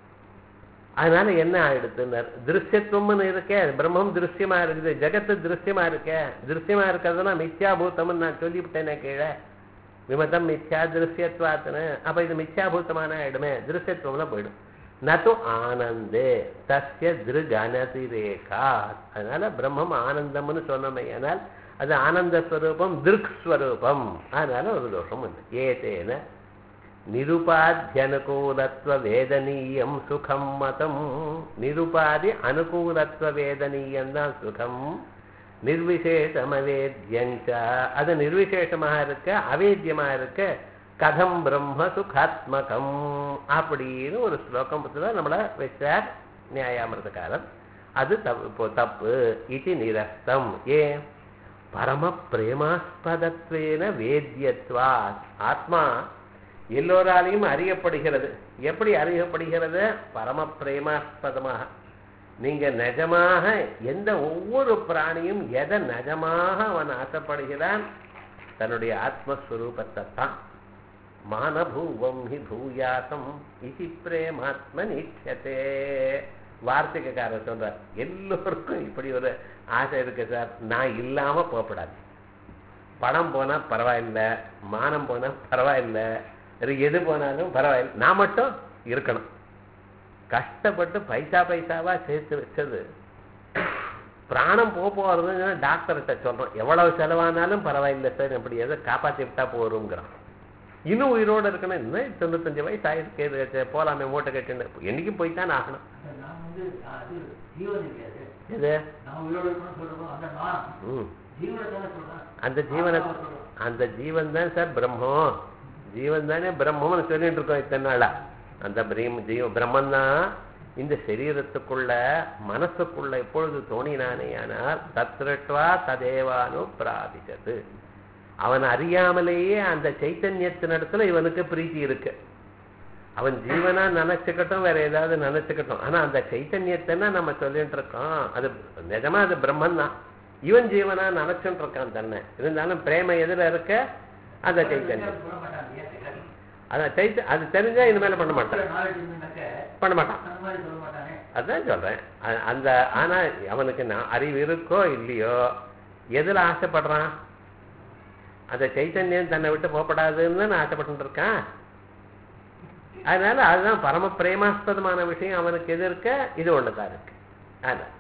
அதனால என்ன ஆயிடுத்துனர் திருஷ்யத்துவம்னு இருக்கே பிரம்மம் திருஷ்யமா இருக்குது ஜெகத்து திருஷ்யமா இருக்கே திருஷ்யமா இருக்கிறதுனா மித்யாபூத்தம்னு நான் சொல்லிவிட்டேனே கீழே விமதம் மித்யா திருஷ்யத்வாத்துன்னு அப்ப இது மித்யாபூத்தமான ஆயிடுமே திருஷ்யத்துவம்ல போயிடும் நது ஆனந்தே தஸ்ய திருகனதி ரேகா அதனால பிரம்மம் ஆனந்தம்னு சொன்னோமே ஆனால் அது ஆனந்த ஸ்வரூபம் திருக் ஸ்வரூபம் அதனால ஒரு தோஷம் உண்டு ஏதேன நிருபாத்யனுகூலத்துவ வேதனீயம் சுகம் மதம் நிருபாதி அனுகூலத்துவ வேதனீயம் தான் சுகம் நிர்விசேஷமவேத்யஞ்ச அது நிர்விசேஷமாக இருக்க அவேத்தியமாக இருக்க கதம் பிரம்ம சுகாத்மகம் அப்படின்னு ஒரு ஸ்லோகத்துல நம்மள வச்சார் நியாயாமிரதக்காரன் அது தப்பு தப்பு இது நிரஸ்தம் ஏன் பரம பிரேமாஸ்பதத்வேன வேத்தியத்வா ஆத்மா எல்லோராலையும் அறியப்படுகிறது எப்படி அறியப்படுகிறது பரம பிரேமாஸ்பதமாக நீங்க நிஜமாக எந்த ஒவ்வொரு பிராணியும் எதை நிஜமாக அவன் ஆசைப்படுகிறான் தன்னுடைய ஆத்மஸ்வரூபத்தை தான் மானபூவம் ஹி பூயாசம் இது பிரேமாத்ம நிச்சயத்தே வார்த்தைக்காரர் சொல்றார் எல்லோருக்கும் இப்படி ஒரு ஆசை இருக்கு சார் நான் இல்லாம போகப்படாது பணம் போனா பரவாயில்ல மானம் போனா பரவாயில்ல எது போனாலும் பரவாயில்ல நான் மட்டும் இருக்கணும் கஷ்டப்பட்டு பைசா பைசாவா சேர்த்து வச்சது பிராணம் போக போறதுன்னு டாக்டர்கிட்ட சொல்றோம் எவ்வளவு செலவானாலும் பரவாயில்லை சார் இப்படி எதை காப்பாத்தி விட்டா போறோங்கிறான் இன்னும் உயிரோட இருக்கணும் இன்னும் தொண்ணூத்தஞ்சு வயசு ஆயிருக்கு போலாமே மூட்டை கட்டின்னு என்னைக்கும் போய் தான் ஆகணும் நான் வந்து அது ஜீவன் இருக்காது எது நான் உயிரோட இருக்கணும்னு சொல்றோம் அந்த நான் ம் ஜீவனை தானே சொல்றேன் அந்த ஜீவனை அந்த ஜீவன் தான் சார் பிரம்மம் ஜீவன் தானே பிரம்மம்னு சொல்லிட்டு இருக்கோம் இத்தனை நாளா அந்த பிரீம் ஜீவ பிரம்மன் தான் இந்த சரீரத்துக்குள்ள மனசுக்குள்ள எப்பொழுது தோணினானேயானால் தத்ருட்வா ததேவானு பிராபிச்சது அவன் அறியாமலேயே அந்த சைத்தன்யத்தினிடத்துல இவனுக்கு பிரீத்தி இருக்கு அவன் ஜீவனா நினைச்சுக்கட்டும் வேற ஏதாவது நினைச்சுக்கட்டும் ஆனா அந்த சைத்தன்யத்தைன்னா நம்ம சொல்லிட்டு இருக்கோம் அது நிஜமா அது பிரம்மன் தான் இவன் ஜீவனா நினைச்சுட்டு இருக்கான் தன்னை இருந்தாலும் பிரேம எதுல இருக்க அந்த சைத்தன்யம் சொல்ல மாட்டாங்க ஏன் கேட்காது. அதான் சைத்த அது தெரிஞ்சா இனிமேல பண்ண மாட்டான் நாலேஜ் இருந்தாக்க பண்ண மாட்டான் அந்த மாதிரி சொல்ல மாட்டானே அதான் சொல்றேன் அ- அந்த ஆனா அவனுக்கு நான் அறிவு இருக்கோ இல்லையோ எதுல ஆசைப்படுறான் அந்த சைத்தன்யம் தன்னை விட்டு போகப்படாதுன்னு நான் ஆசைப்பட்டு இருக்கான் அதனால அதுதான் பரம பிரேமாஸ்பதமான விஷயம் அவனுக்கு எது இருக்க இது ஒண்ணுதான் இருக்கு அதான்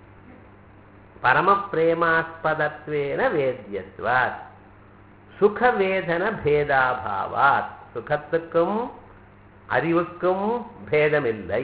பரம பிரேமாஸ்பதத்வேன வேத்தியத்வாத் சுகவேதன பேதாபாவாத் சுகத்துக்கும் அறிவுக்கும் பேதமில்லை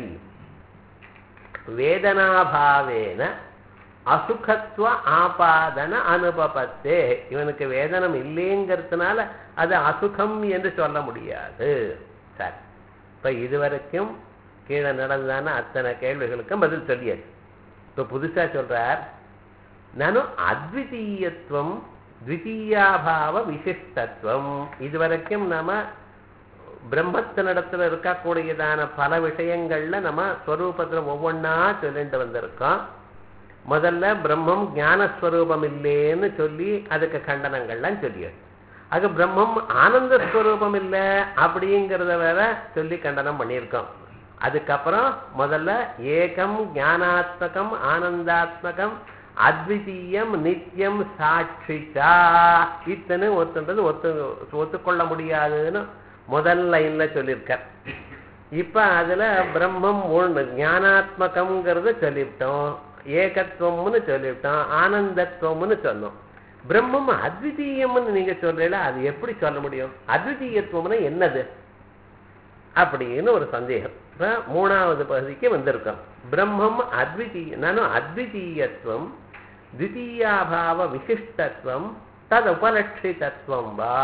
வேதனாபாவேன அசுகத்துவ ஆபாதன அனுபவத்தே இவனுக்கு வேதனம் இல்லைங்கிறதுனால அது அசுகம் என்று சொல்ல முடியாது சரி இப்ப இதுவரைக்கும் கீழே நடந்தான அத்தனை கேள்விகளுக்கும் பதில் சொல்லியாச்சு இப்போ புதுசா சொல்றார் நானும் அத்விதீயத்துவம் த்விதீயாபாவ விசிஷ்டத்துவம் இதுவரைக்கும் நாம பிரம்மத்தினிடத்துல இருக்கக்கூடியதான பல விஷயங்கள்ல நம்ம ஸ்வரூபத்துல ஒவ்வொன்றா சொல்லிட்டு வந்திருக்கோம் முதல்ல பிரம்மம் ஞானஸ்வரூபம் இல்லைன்னு சொல்லி அதுக்கு கண்டனங்கள்லாம் சொல்லியாச்சு அது பிரம்மம் ஆனந்த ஸ்வரூபம் இல்லை அப்படிங்கிறத வேற சொல்லி கண்டனம் பண்ணியிருக்கோம் அதுக்கப்புறம் முதல்ல ஏகம் ஞானாத்மகம் ஆனந்தாத்மகம் அத்விதீயம் நித்தியம் சாட்சிச்சா இத்தனை ஒத்துன்றது ஒத்து ஒத்துக்கொள்ள முடியாதுன்னு முதல் லைன்ல சொல்லியிருக்கார் இப்ப அதுல பிரம்மம் ஒண்ணு ஞானாத்மகம்ங்கிறத சொல்லிவிட்டோம் ஏகத்துவம்னு சொல்லிவிட்டோம் ஆனந்தத்துவம்னு சொன்னோம் பிரம்மம் அத்விதீயம்னு நீங்க சொல்றீங்களா அது எப்படி சொல்ல முடியும் அத்விதீயத்துவம்னா என்னது அப்படின்னு ஒரு சந்தேகம் இப்ப மூணாவது பகுதிக்கு வந்திருக்கோம் பிரம்மம் அத்விதீய நானும் அத்விதீயத்துவம் தித்தீயாபாவ விசிஷ்டத்துவம் தது உபலட்சிதத்துவம் வா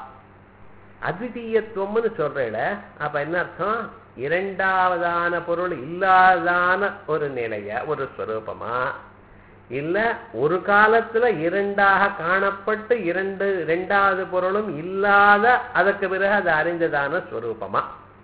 அத்விதீயத்துவம்னு சொல்றேல அப்ப என்ன அர்த்தம் இரண்டாவதான பொருள் இல்லாதான ஒரு நிலைய ஒரு ஸ்வரூபமா இல்ல ஒரு காலத்துல இரண்டாக காணப்பட்டு இரண்டு இரண்டாவது பொருளும் இல்லாத அதற்கு பிறகு அது அறிந்ததான ஸ்வரூபமா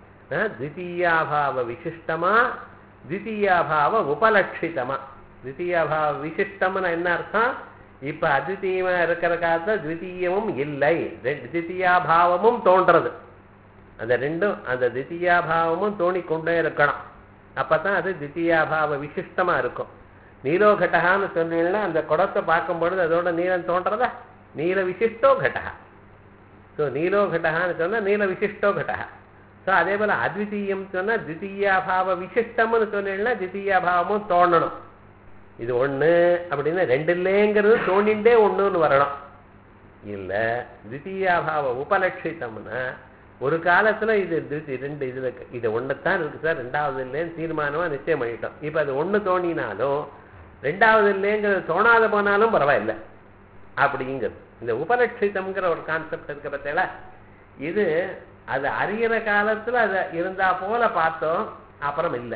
தித்தீயாபாவ விசிஷ்டமா தித்தீயாபாவ உபலட்சிதமா தித்தீயாபாவ விசிஷ்டம்னு என்ன அர்த்தம் இப்ப அத்விதீயமா இருக்கிற காலத்துல த்விதீயமும் இல்லை தித்தியாபாவமும் தோன்றது அந்த ரெண்டும் அந்த தித்தியாபாவமும் தோணிக்கொண்டே இருக்கணும் அப்பதான் அது தித்தியாபாவ விசிஷ்டமா இருக்கும் நீலோகட்டகான்னு சொன்னீங்கன்னா அந்த குடத்தை பார்க்கும் பொழுது அதோட நீளம் தோன்றதா நீல விசிஷ்டோ கடகா ஸோ நீலோ கடகான்னு சொன்னா நீல விசிஷ்டோ கடகா ஸோ அதே போல அத்விதீயம் சொன்னா தித்தியாபாவ விசிஷ்டம்னு சொன்னீங்கன்னா தித்தியாபாவமும் தோணணும் இது ஒண்ணு அப்படின்னு ரெண்டு இல்லைங்கிறது தோண்டிண்டே ஒண்ணுன்னு வரணும் இல்ல தித்தியாபாவ உபலட்சித்தம்னா ஒரு காலத்துல இது தித்தி- ரெண்டு இதுல இருக்கு. இது ஒண்ணுத்தான் இருக்கு சார் ரெண்டாவது இல்லைன்னு தீர்மானமா நிச்சயம் பண்ணிட்டோம் இப்ப அது ஒண்ணு தோணினாலும் ரெண்டாவது இல்லைங்கிறது தோணாத போனாலும் பரவாயில்ல அப்படிங்கிறது இந்த உபலட்சிதம்ங்கிற ஒரு கான்செப்ட் இருக்க பார்த்தீங்களா இது அது அறியிற காலத்துல அது இருந்தா போல பார்த்தோம் அப்புறம் இல்லை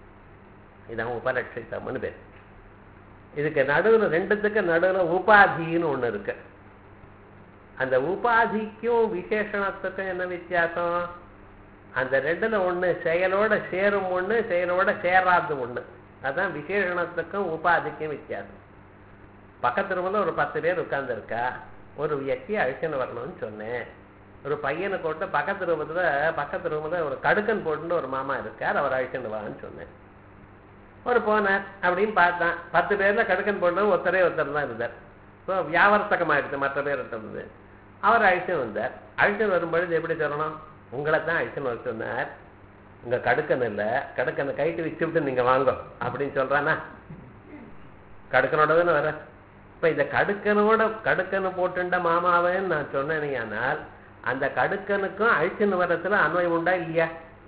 இதான் உபலட்சிதம்னு பேர் இதுக்கு நடுவுல ரெண்டுத்துக்கு நடுவுல உபாதின்னு ஒண்ணு இருக்கு அந்த உபாதிக்கும் விசேஷணத்துக்கும் என்ன வித்தியாசம் அந்த ரெண்டுல ஒண்ணு செயலோட சேரும் ஒண்ணு செயலோட சேராது ஒண்ணு அதான் விசேஷணத்துக்கும் உபாதிக்கும் வித்தியாசம் பக்கத்து ரூம்ல ஒரு பத்து பேர் உட்கார்ந்துருக்கா ஒரு வியக்தி அழிச்சுன்னு வரணும்னு சொன்னேன் ஒரு பையனை போட்டு பக்கத்து ரூமத்துல பக்கத்து ரூம்ல ஒரு கடுக்கன் போட்டுன்னு ஒரு மாமா இருக்கார் அவர் அழிச்சுன்னு வான்னு சொன்னேன் ஒரு போனார் அப்படின்னு பார்த்தான் பத்து பேர்ல கடுக்கன் போட்டவன் ஒருத்தரே ஒருத்தர் தான் இருந்தார் ஸோ வியாவர்த்தகமாயிடுச்சு மற்ற பேர் இருந்து அவர் அழிச்சு வந்தார் அழிச்சு வரும்பொழுது எப்படி சொல்லணும் உங்களை தான் அழிச்சுன்னு வர சொன்னார் உங்க கடுக்கன் இல்ல கடுக்கனை கைட்டு வச்சு விட்டு நீங்க வாங்க அப்படின்னு சொல்றானா கடுக்கனோட தானே வர இப்ப இந்த கடுக்கனோட கடுக்கனை போட்டுண்ட மாமாவேன்னு நான் சொன்னேனேயானால் அந்த கடுக்கனுக்கும் அழிச்சுன்னு வர்றதுல அன்வயம் உண்டா இல்லையா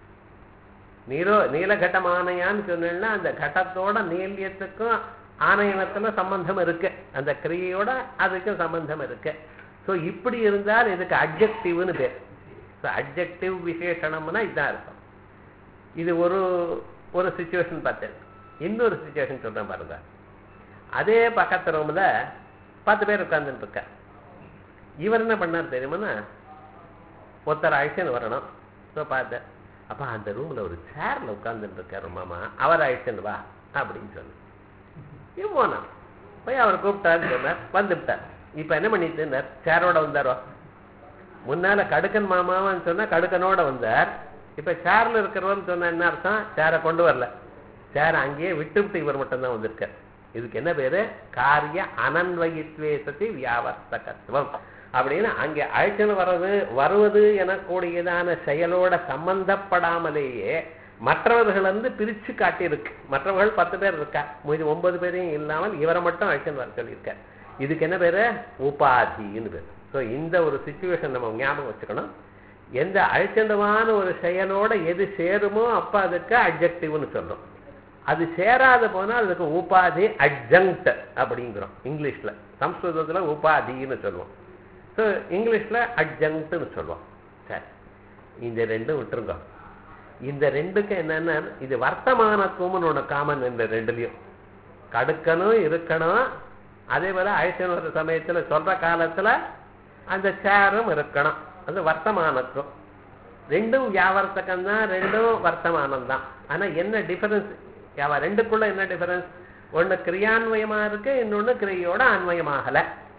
நீரோ நீலகட்டம் ஆணையான்னு சொன்னேன்னா அந்த கட்டத்தோட நீல்யத்துக்கும் ஆணையனத்துல சம்பந்தம் இருக்கு அந்த கிரியையோட அதுக்கும் சம்பந்தம் இருக்கு ஸோ இப்படி இருந்தால் இதுக்கு அப்ஜெக்டிவ்னு பேர் ஸோ அப்ஜெக்டிவ் விசேஷணம்னா இதுதான் இருக்கும் இது ஒரு ஒரு சுச்சுவேஷன் பார்த்தேன் இன்னொரு சுச்சுவேஷன் சொல்றேன் பாருங்க அதே பக்கத்து ரூம்ல பத்து பேர் உட்கார்ந்துட்டு இருக்க இவர் என்ன பண்ணார் தெரியுமாண்ணா ஒருத்தர் அழிச்சுன்னு வரணும் ஸோ பார்த்தேன் அப்ப அந்த ரூம்ல ஒரு சேர்ல உட்கார்ந்துட்டு இருக்காரு மாமா அவர் அழிச்சுன்னு வா அப்படின்னு சொன்னேன் இவன் போனான் போய் அவர் கூப்பிட்டாருன்னு சொன்னார் வந்துவிட்டார் இப்ப என்ன பண்ணிட்டு சேரோட வந்தாரோ முன்னால கடுக்கன் மாமான்னு சொன்னா கடுக்கனோட வந்தார் இப்ப சேர்ல இருக்கிறவர்னு சொன்னா என்ன அர்த்தம் சேரை கொண்டு வரல சேரை அங்கேயே விட்டுவிட்டு இவர் மட்டும்தான் வந்திருக்கார் இதுக்கு என்ன பேரு காரிய அனன்வயித்வே சதி வியாவர்த்தகத்துவம் அப்படின்னு அங்கே அழைச்சுன்னு வர்றது வருவது எனக்கூடியதான செயலோட சம்பந்தப்படாமலேயே மற்றவர்கள் வந்து பிரிச்சு காட்டியிருக்கு மற்றவர்கள் பத்து பேர் இருக்கா மீதி ஒன்பது பேரையும் இல்லாமல் இவரை மட்டும் அழைச்சுன்னு வர சொல்லியிருக்கார் இதுக்கு என்ன பேரு உபாதின்னு பேர் ஸோ இந்த ஒரு சுச்சுவேஷன் நம்ம ஞாபகம் வச்சுக்கணும் எந்த அழிச்சண்டமான ஒரு செயலோட எது சேருமோ அப்ப அதுக்கு அப்ஜெக்டிவ்னு சொல்றோம் அது சேராத போனா அதுக்கு உபாதி அட்ஜங்க்ட் அப்படிங்கிறோம் இங்கிலீஷ்ல சம்ஸ்கிருதத்துல உபாதின்னு சொல்லுவோம் ஸோ இங்கிலீஷ்ல அட்ஜங்க்ட்னு சொல்லுவோம் சரி இந்த ரெண்டும் விட்டுருங்க இந்த ரெண்டுக்கும் என்னன்னா இது வர்த்தமானத்துவம்னு ஒண்ணு காமன் இந்த ரெண்டுலயும் கடுக்கணும் இருக்கணும் அதே போல அழைச்சன் வர சமயத்துல சொல்ற காலத்துல அந்த சேரும் இருக்கணும் அது வர்த்தமானத்துவம் ரெண்டும் வியாவர்த்தகம் தான் ரெண்டும் வர்த்தமானம் தான் ஆனா என்ன டிஃபரன்ஸ் வியாபா ரெண்டுக்குள்ள என்ன டிஃபரன்ஸ் ஒண்ணு கிரியான்வயமா இருக்கு இன்னொன்னு கிரியோட அன்வயமாகல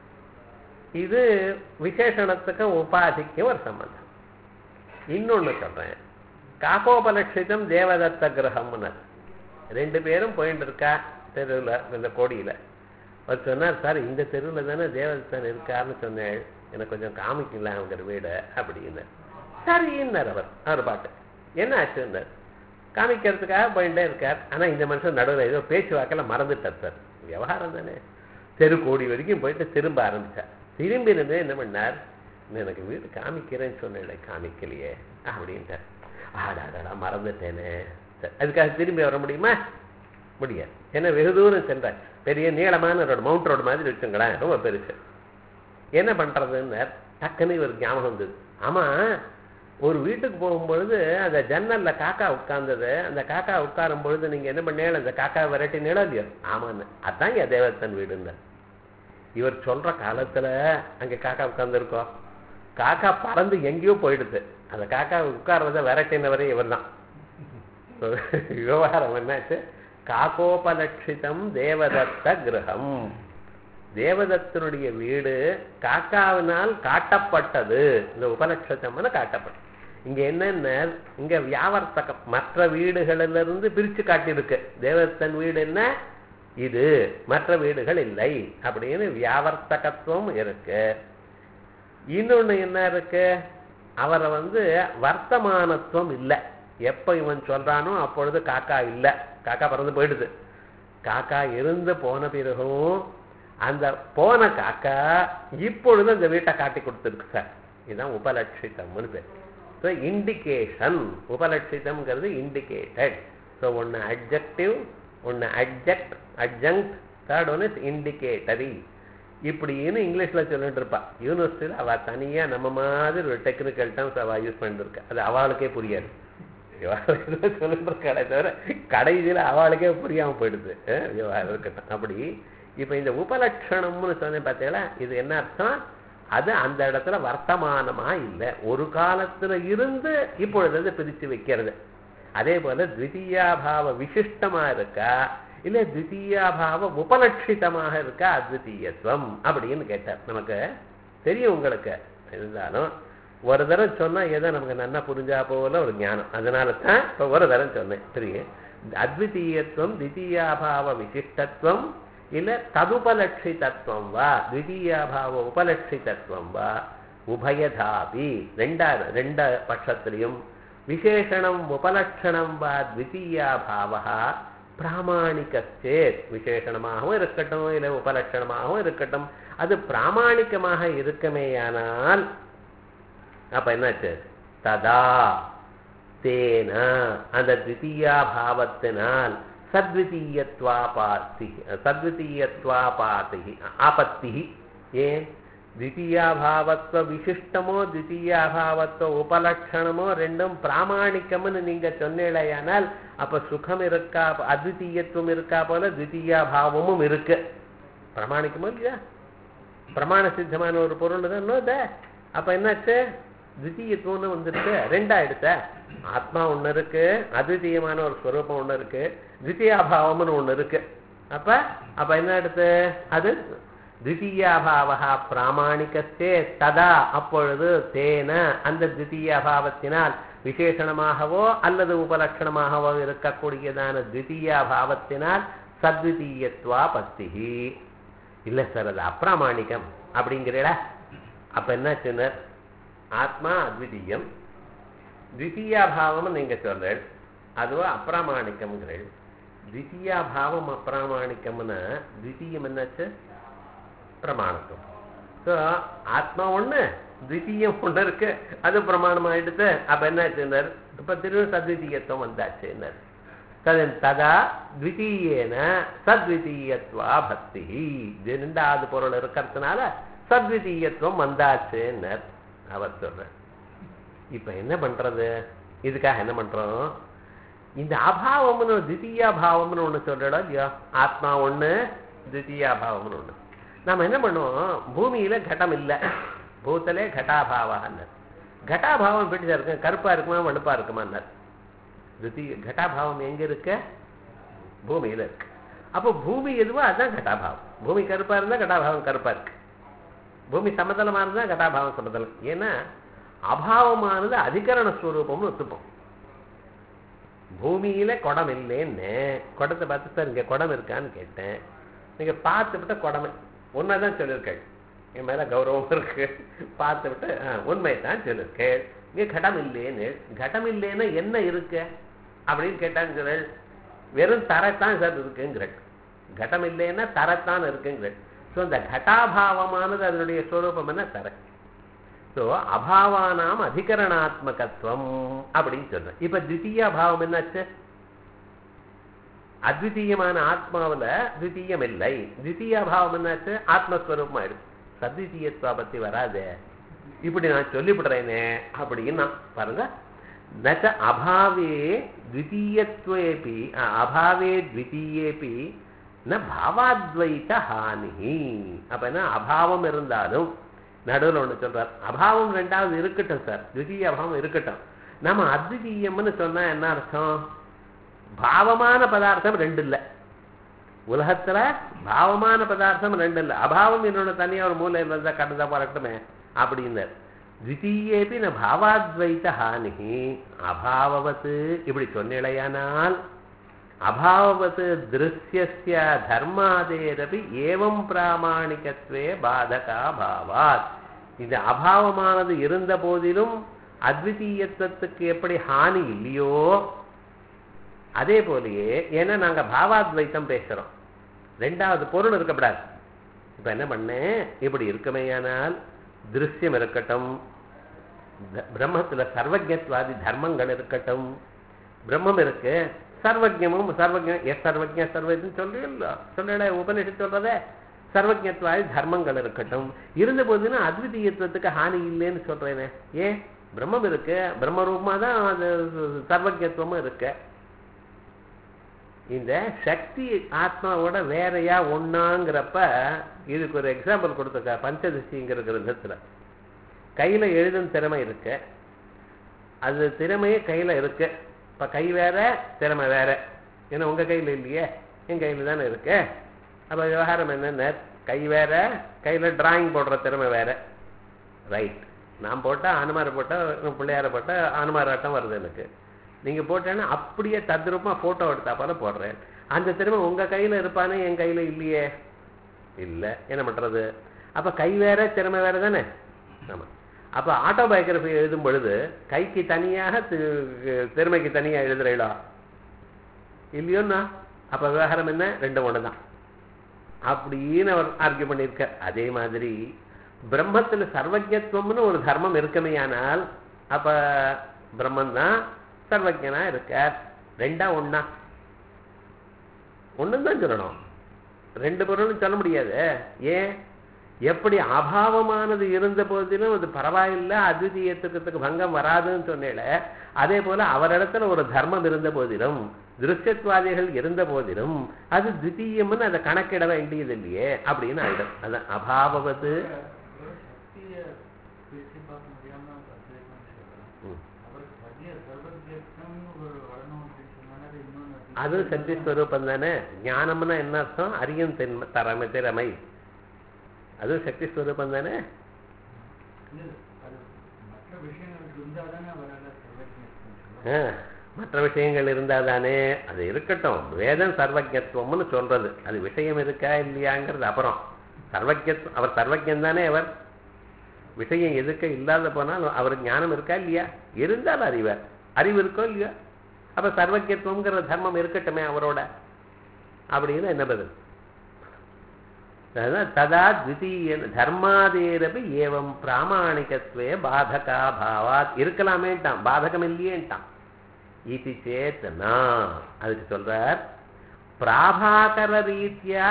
இது விசேஷணத்துக்கும் உபாதிக்கும் ஒரு சம்பந்தம் இன்னொன்னு சொல்றேன் காக்கோபலட்சிதம் தேவதத்த கிரகம்னு ரெண்டு பேரும் போயிட்டு இருக்கா தெருவில் இந்த கோடியில அவர் சொன்னார் சார் இந்த தெருவில் தானே தேவதத்தன் இருக்காருன்னு சொன்னேன் எனக்கு கொஞ்சம் காமிக்கல அவங்க வீடு அப்படின்னு சரின்னார் அவர் அவர் பாட்டு என்ன ஆச்சுன்னார் காமிக்கிறதுக்காக போயிட்டே இருக்கார் ஆனா இந்த மனுஷன் நடுவில் ஏதோ பேச்சுவாக்கில் மறந்துட்டார் சார் விவகாரம் தானே தெரு கோடி வரைக்கும் போயிட்டு திரும்ப ஆரம்பிச்சார் திரும்பி இருந்து என்ன பண்ணார் "நான் எனக்கு வீடு காமிக்கிறேன்னு சொன்னேன் காமிக்கலையே அப்படின்ட்டார் ஆடாடா மறந்துட்டேனே சரி அதுக்காக திரும்பி வர முடியுமா முடியாது ஏன்னா வெகு தூரம் சென்றார் பெரிய நீளமான ரோடு மவுண்ட் ரோடு மாதிரி வச்சுங்களேன் ரொம்ப பெருசு என்ன பண்றதுன்னு டக்குன்னு ஒரு ஞாபகம் வந்தது ஆமா ஒரு வீட்டுக்கு போகும்பொழுது அந்த ஜன்னல்ல காக்கா உட்கார்ந்தது அந்த காக்கா உட்காரும் பொழுது நீங்க என்ன பண்ணீங்க அந்த காக்கா விரட்டி நிலம் இல்லையோ ஆமான்னு அதான் என் தேவத்தன் வீடுன்னு இவர் சொல்ற காலத்துல அங்க காக்கா உட்கார்ந்துருக்கோம் காக்கா பறந்து எங்கேயோ போயிடுது அந்த காக்கா உட்கார்றத விரட்டினவரே இவர் தான் விவகாரம் என்னாச்சு காக்கோபலட்சிதம் தேவதத்த கிரகம் தேவதத்தனுடைய வீடு காக்காவினால் காட்டப்பட்டது இந்த உபலட்சத்தம்னு காட்டப்பட்டது இங்க என்னென்ன இங்க வியாவர்த்தகம் மற்ற வீடுகளிலிருந்து பிரிச்சு காட்டியிருக்கு தேவதத்தன் வீடு என்ன இது மற்ற வீடுகள் இல்லை அப்படின்னு வியாவர்த்தகத்துவம் இருக்கு இன்னொன்னு என்ன இருக்கு அவரை வந்து வர்த்தமானத்துவம் இல்லை எப்ப இவன் சொல்றானோ அப்பொழுது காக்கா இல்லை காக்கா பறந்து போயிடுது காக்கா இருந்து போன பிறகும் அந்த போன காக்கா இப்பொழுது அந்த வீட்டை காட்டி கொடுத்துருக்கு சார் இதுதான் உபலட்சிதம்னு பேர் ஸோ இண்டிகேஷன் உபலட்சிதம்ங்கிறது இண்டிகேட்டட் ஸோ ஒன்று அட்ஜெக்டிவ் ஒன்று adject adjunct third one is indicatory இப்படின்னு இங்கிலீஷில் சொல்லிட்டு இருப்பா யூனிவர்சிட்டியில் அவள் தனியாக நம்ம மாதிரி ஒரு டெக்னிக்கல் டேர்ம்ஸ் அவள் யூஸ் பண்ணிட்டு இருக்கா அது அவளுக்கே புரியாது சொல்லிட்டு இருக்காளே தவிர கடைசியில் அவளுக்கே புரியாமல் போயிடுது அஹ் விவகாரம் இருக்கட்டும் அப்படி இப்போ இந்த உபலட்சணம்னு சொன்னேன் பார்த்தீங்களா இது என்ன அர்த்தம் அது அந்த இடத்துல வர்த்தமானமா இல்லை ஒரு காலத்துல இருந்து இப்பொழுது அது பிரித்து வைக்கிறது அதே போல த்விதீயாபாவ விசிஷ்டமா இருக்கா இல்ல த்விதீயாபாவ உபலட்சிதமாக இருக்கா அத்விதீயத்துவம் அப்படின்னு கேட்டார் நமக்கு தெரியும் உங்களுக்கு இருந்தாலும் ஒரு தடவை சொன்னா ஏதோ நமக்கு நல்லா புரிஞ்சா போல ஒரு ஞானம் அதனால தான் இப்போ ஒரு தடவை சொன்னேன் தெரியும் அத்விதீயத்துவம் தித்தீயாபாவ விசிஷ்டத்துவம் இல்ல ததுபலட்சிதத்துவம் வா த்விதீயாபாவ உபலட்சிதத்துவம் வா உபயதாபி ரெண்டா ரெண்ட பட்சத்திலையும் விசேஷணம் உபலட்சணம் வா த்விதீயாபாவா பிராமாணிகச்சேத் விசேஷணமாகவும் இருக்கட்டும் இல்லை உபலட்சணமாகவும் இருக்கட்டும் அது பிராமாணிகமாக இருக்குமேயானால் அப்ப என்னாச்சு ததா தேன அந்த த்விதீயா பாவத்தினால் சத்விதீயத்வாபாத்தி சத்விதீயத்வாபாத்தி ஆபத்தி ஏன் த்விதீயாபாவத்துவ விசிஷ்டமோ த்விதீயாபாவத்துவ உபலட்சணமோ ரெண்டும் பிராமாணிக்கம்னு நீங்க சொன்னீழையானால் அப்ப சுகம் இருக்கா அத்விதீயத்துவம் இருக்கா போல த்விதீயாபாவமும் இருக்கு பிரமாணிக்கமோ இல்லையா பிரமாண சித்தமான ஒரு பொருள் தான் இன்னும் அப்ப என்னாச்சு தித்தீயத்துவம்னு வந்துருக்கு ரெண்டா எடுத்த ஆத்மா ஒண்ணு இருக்கு அத்விதீயமான ஒரு ஸ்வரூபம் ஒண்ணு இருக்கு தித்தியாபாவம்னு ஒண்ணு இருக்கு அப்ப அப்ப என்ன எடுத்து அது தித்தியாபாவா பிராமாணிகத்தே ததா அப்பொழுது தேன அந்த தித்தியாபாவத்தினால் விசேஷணமாகவோ அல்லது உபலட்சணமாகவோ இருக்கக்கூடியதான தித்தியாபாவத்தினால் சத்விதீயத்வா பத்திகி இல்ல சார் அது அப்பிராமாணிகம் அப்படிங்கிறீடா அப்ப என்ன சொன்னார் ஆத்மா அத்விதீயம் த்விதீயாபாவம் நீங்க சொல்றேன் அதுவா அப்பிராமாணிக்கம்ங்கிறேன் த்விதீயாபாவம் அப்பிராமாணிக்கம்னா த்விதீயம் என்னாச்சு பிரமாணத்துவம் ஸோ ஆத்மா ஒண்ணு த்விதீயம் ஒண்ணு இருக்கு அது பிரமாணம் ஆயிடுத்து அப்ப என்னாச்சுன்னார் இப்ப திரும்ப சத்விதீயத்துவம் வந்தாச்சுன்னார் ததன் ததா த்விதீயேன சத்விதீயத்வா பக்தி ரெண்டாவது பொருள் இருக்கிறதுனால சத்விதீயத்துவம் வந்தாச்சுன்னர் அவர் சொல்ற இப்ப என்ன பண்றது இதுக்காக என்ன பண்றோம் இந்த அபாவம்னு தித்தியா பாவம்னு ஒண்ணு சொல்றோம் இல்லையா ஆத்மா ஒண்ணு தித்தியா பாவம்னு ஒண்ணு நாம என்ன பண்ணுவோம் பூமியில கட்டம் இல்லை பூத்தலே கட்டாபாவான்னு கட்டாபாவம் எப்படி சார் இருக்கு கருப்பா இருக்குமா வெளுப்பா இருக்குமான்னார் தித்திய கட்டாபாவம் எங்க இருக்கு பூமியில இருக்கு அப்போ பூமி எதுவோ அதுதான் கட்டாபாவம் பூமி கருப்பா இருந்தா கட்டாபாவம் கருப்பா இருக்கு பூமி சமதளமா இருந்தா கட்டாபாவம் சமதளம் ஏன்னா அபாவமானது அதிகரண ஸ்வரூபம்னு ஒத்துப்போம் பூமியில குடம் இல்லைன்னு குடத்தை பார்த்து சார் இங்க குடம் இருக்கான்னு கேட்டேன் நீங்க பார்த்து விட்ட குடமே உண்மைதான் சொல்லியிருக்கேள் என் மேல கௌரவம் இருக்கு பார்த்து விட்டு உண்மை தான் சொல்லியிருக்கேள் இங்க கடம் இல்லைன்னு கடம் இல்லைன்னா என்ன இருக்கு அப்படின்னு கேட்டான்னு சொல்றேன் வெறும் தரத்தான் சார் இருக்குங்கிற கடம் இல்லைன்னா தரத்தான் இருக்குங்கிற ஸோ இந்த கட்டாபாவமானது அதனுடைய ஸ்வரூபம் என்ன தர ஸோ அபாவானாம் அதிகரணாத்மகத்துவம் அப்படின்னு சொல்றேன் இப்ப தித்திய பாவம் என்னாச்சு அத்விதீயமான ஆத்மாவுல தித்தீயம் இல்லை தித்திய பாவம் என்னாச்சு ஆத்மஸ்வரூபம் ஆயிடுச்சு சத்விதீயத்துவ பத்தி வராதே இப்படி நான் சொல்லிவிடுறேனே அப்படின்னா பாருங்க நச்ச அபாவே த்விதீயத்வேபி அபாவே த்விதீயேபி ந பாவாத்வைத ஹானி அப்ப என்ன அபாவம் இருந்தாலும் நடுவில் ஒண்ணு சொல்றார் அபாவம் ரெண்டாவது இருக்கட்டும் சார் த்விதீய அபாவம் இருக்கட்டும் நம்ம அத்விதீயம்னு சொன்னா என்ன அர்த்தம் பாவமான பதார்த்தம் ரெண்டு இல்லை உலகத்துல பாவமான பதார்த்தம் ரெண்டு இல்லை அபாவம் என்னோட தனியா ஒரு மூலையில் இருந்தா கடந்தா பறக்கட்டுமே அப்படின்னார் த்விதீயேபி ந பாவாத்வைத ஹானி அபாவவத்து இப்படி சொன்னிலையானால் அபாவவத் திருஷ்யஸ்ய தர்மாதேரபி ஏவம் பிராமாணிகத்வே பாதகா பாவாத் இது அபாவமானது இருந்த போதிலும் அத்விதீயத்துவத்துக்கு எப்படி ஹானி இல்லையோ அதே போலயே ஏன்னா நாங்க பாவாத்வைத்தம் பேசுறோம் ரெண்டாவது பொருள் இருக்கக்கூடாது இப்ப என்ன பண்ணேன் இப்படி இருக்குமேயானால் திருஷ்யம் இருக்கட்டும் பிரம்மத்துல சர்வஜத்வாதி தர்மங்கள் இருக்கட்டும் பிரம்மம் இருக்கு சர்வஜமும் சர்வஜம் எஸ் சர்வஜ சர்வஜன் சொல்றீங்களோ சொல்லல உபனிஷத் சொல்றதே சர்வஜத்வாதி தர்மங்கள் இருக்கட்டும் இருந்த போதுன்னா அத்விதீயத்துவத்துக்கு ஹானி இல்லைன்னு சொல்றேனே ஏன் பிரம்மம் இருக்கு பிரம்மரூபமா தான் அது சர்வஜத்துவமும் இருக்கு இந்த சக்தி ஆத்மாவோட வேறையா ஒன்னாங்கிறப்ப இதுக்கு ஒரு எக்ஸாம்பிள் கொடுத்துருக்க பஞ்சதசிங்கிற கிரந்தத்துல கையில எழுதும் திறமை இருக்கு அது திறமையே கையில இருக்கு இப்ப கை வேற திறமை வேற ஏன்னா உங்க கையில இல்லையே என் கையில தானே இருக்கு அப்ப விவகாரம் என்னென்ன கை வேற கையில டிராயிங் போடுற திறமை வேற ரைட் நான் போட்டா அனுமாரை போட்டா பிள்ளையார போட்டா அனுமார் ஆட்டம் வருது எனக்கு நீங்க போட்டேன்னா அப்படியே தத்ரூபமா போட்டோ எடுத்தா போல போடுறேன் அந்த திறமை உங்க கையில இருப்பானே என் கையில இல்லையே இல்ல என்ன பண்றது அப்ப கை வேற திறமை வேற தானே ஆமா அப்ப ஆட்டோபயோகிராஃபி எழுதும் பொழுது கைக்கு தனியாக திறமைக்கு தனியா எழுதுறீங்களா இல்லையோன்னா அப்ப விவகாரம் என்ன ரெண்டு ஒன்று தான் அப்படின்னு அவர் ஆர்கியூ பண்ணியிருக்க அதே மாதிரி பிரம்மத்துல சர்வஜத்துவம்னு ஒரு தர்மம் இருக்கமையானால் அப்ப பிரம்மன் தான் சர்வஜனா இருக்கார் ரெண்டா ஒன்னா ஒண்ணுன்னு தான் சொல்லணும் ரெண்டு பொருளும் சொல்ல முடியாது ஏன் எப்படி அபாவமானது இருந்த போதிலும் அது பரவாயில்லை அத்விதீயத்துக்கு பங்கம் வராதுன்னு சொன்னேல அதே போல அவரிடத்துல ஒரு தர்மம் இருந்த போதிலும் திருஷ்யத்வாதிகள் இருந்த போதிலும் அது தித்தீயம்னு அதை கணக்கிட வேண்டியது இல்லையே அப்படின்னு ஆயிடும் அதான் அபாவது அது சக்தி ஸ்வரூபம் தானே ஞானம்னா என்ன அர்த்தம் அறியும் தென்மை தரமை திறமை அதுவும் சக்தி ஸ்வரூபம் தானே மற்ற விஷயங்கள் இருந்தா தானே அது இருக்கட்டும் வேதம் சர்வஜத்துவம்னு சொல்றது அது விஷயம் இருக்கா இல்லையாங்கிறது அப்புறம் சர்வஜத்துவம் அவர் சர்வஜன் தானே அவர் விஷயம் எதுக்க இல்லாத போனால் அவருக்கு ஞானம் இருக்கா இல்லையா இருந்தால் அறிவார் அறிவு இருக்கோ இல்லையா அப்ப சர்வஜத்துவங்கிற தர்மம் இருக்கட்டுமே அவரோட அப்படின்னு என்ன பதில் ததா த்விதீய தர்மாதேரபி ஏவம் பிராமணிகத்வே பாதகா பாவாத் இருக்கலாமேட்டான் பாதகம் இல்லையேட்டான் இது சேத்தனா அதுக்கு சொல்றார் பிராபாகர ரீதியா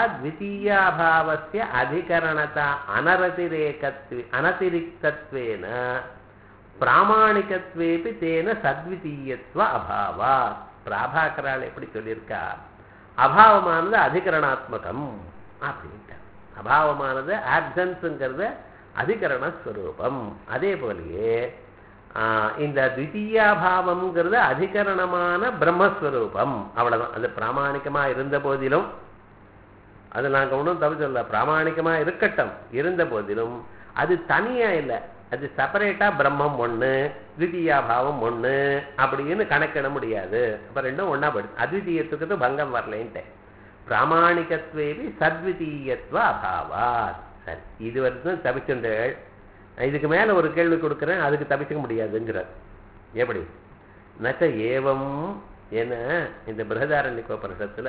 த்விதீயாபாவசிய அதிகரணதா அனரதிரேகத்வே அனதிரிக்தத்வேன பிராமாணிகத்வேபி தேன சத்விதீயத்துவ அபாவா பிராபாகரால் எப்படி சொல்லியிருக்கா அபாவமானது அதிகரணாத்மகம் அப்படின்ட்டு அபாவமானது ஆப்சன்ஸுங்கிறது அதிகரண ஸ்வரூபம் அதே போலயே ஆஹ், இந்த திவிதீயாபாவம்ங்கிறது அதிகரணமான பிரம்மஸ்வரூபம் அவ்வளவுதான் அது பிராமாணிகமா இருந்த போதிலும் அது நாங்கள் ஒன்றும் தப்பு சொல்ல பிராமாணிகமாக இருக்கட்டும் இருந்த போதிலும் அது தனியாக இல்லை அது செப்பரேட்டாக பிரம்மம் ஒன்று பாவம் ஒன்று அப்படின்னு கணக்கிட முடியாது அப்போ ரெண்டும் ஒன்றா போயிடுது அத்விதீயத்துக்கு பங்கம் வரலேன்ட்டேன் பிராமாணிகத்வேபி சத்விதீயத்துவ அபாவா சரி இது வரைக்கும் தபிச்சுண்டேள் இதுக்கு மேலே ஒரு கேள்வி கொடுக்குறேன் அதுக்கு தப்பிச்சுக்க முடியாதுங்கிறார் எப்படி நச்ச ஏவம் என இந்த பிரகதாரண்யக்க பரிசத்தில்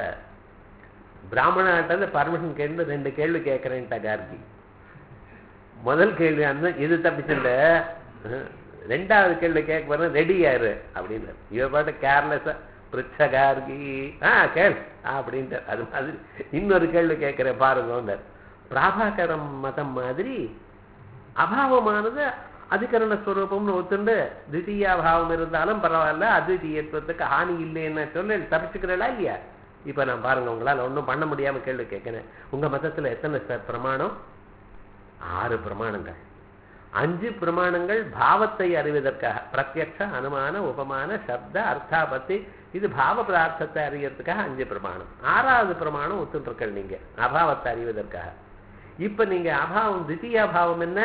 பிராமணாட்ட பர்மிஷன் கேட்டு ரெண்டு கேள்வி கேட்குறேன்ட்டா கார்கி முதல் கேள்வி அந்த இது தப்பிச்சுல ரெண்டாவது கேள்வி கேட்க போற ரெடி ஆயிரு அப்படின்னு இவ பாட்டு கேர்லெஸ்ஸா பிரிச்சகார்கி ஆ கேள் அப்படின்ட்டு அது மாதிரி இன்னொரு கேள்வி கேட்கிறேன் பாருங்க பிராபாகரம் மதம் மாதிரி அபாவமானது அதிகரண ஸ்வரூபம்னு ஒத்துண்டு திவிதீயாபாவம் இருந்தாலும் பரவாயில்ல அத்விதீயத்துவத்துக்கு ஹானி இல்லைன்னு சொல்லி தப்பிச்சுக்கிறீங்களா இல்லையா இப்போ நான் பாருங்க உங்களால் ஒன்றும் பண்ண முடியாம கேள்வி கேட்கிறேன் உங்க மதத்துல எத்தனை சார் பிரமாணம் ஆறு பிரமாணங்கள் அஞ்சு பிரமாணங்கள் பாவத்தை அறிவதற்காக பிரத்யக்ஷ அனுமான உபமான சப்த அர்த்தாபத்தி இது பாவ பதார்த்தத்தை அறியறதுக்காக அஞ்சு பிரமாணம் ஆறாவது பிரமாணம் ஒத்துருக்கள் நீங்க அபாவத்தை அறிவதற்காக இப்ப நீங்க அபாவம் தித்தியாபாவம் என்ன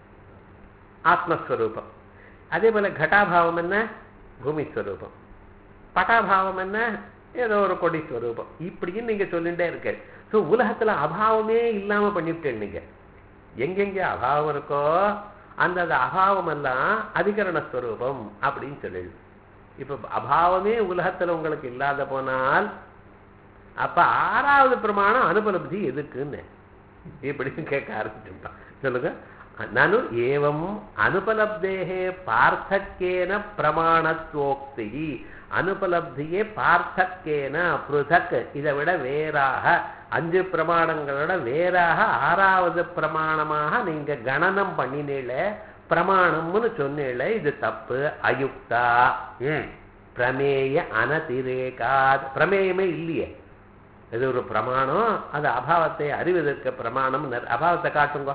ஆத்மஸ்வரூபம் அதே போல கட்டாபாவம் என்ன பூமிஸ்வரூபம் பட்டாபாவம் என்ன ஏதோ ஒரு கொடி ஸ்வரூபம் இப்படின்னு நீங்க சொல்லிட்டே இருக்க ஸோ உலகத்துல அபாவமே இல்லாம பண்ணிவிட்டேன் நீங்க எங்கெங்க அபாவம் இருக்கோ அந்த அந்த அபாவம் எல்லாம் அதிகரண ஸ்வரூபம் அப்படின்னு சொல்லிடு இப்ப அபாவமே உலகத்துல உங்களுக்கு இல்லாத போனால் அப்ப ஆறாவது பிரமாணம் அனுபலப்தி எதுக்குன்னு இப்படின்னு கேட்க ஆரம்பிச்சுட்டான் சொல்லுங்க நனு ஏவம் அனுபலப்தேகே பார்த்தக்கேன பிரமாணத்துவோக்தி அனுபலப்தியே பார்த்தக்கேன பிருதக் இதை விட வேறாக அஞ்சு பிரமாணங்களோட வேறாக ஆறாவது பிரமாணமாக நீங்க கணனம் பண்ணினீல பிரமாணம்னு சொன்னீல இது தப்பு அயுக்தா ஏன் பிரமேய அனதிரேகாத் பிரமேயமே இல்லையே இது ஒரு பிரமாணம் அது அபாவத்தை அறிவதற்கு பிரமாணம் அபாவத்தை காட்டுங்க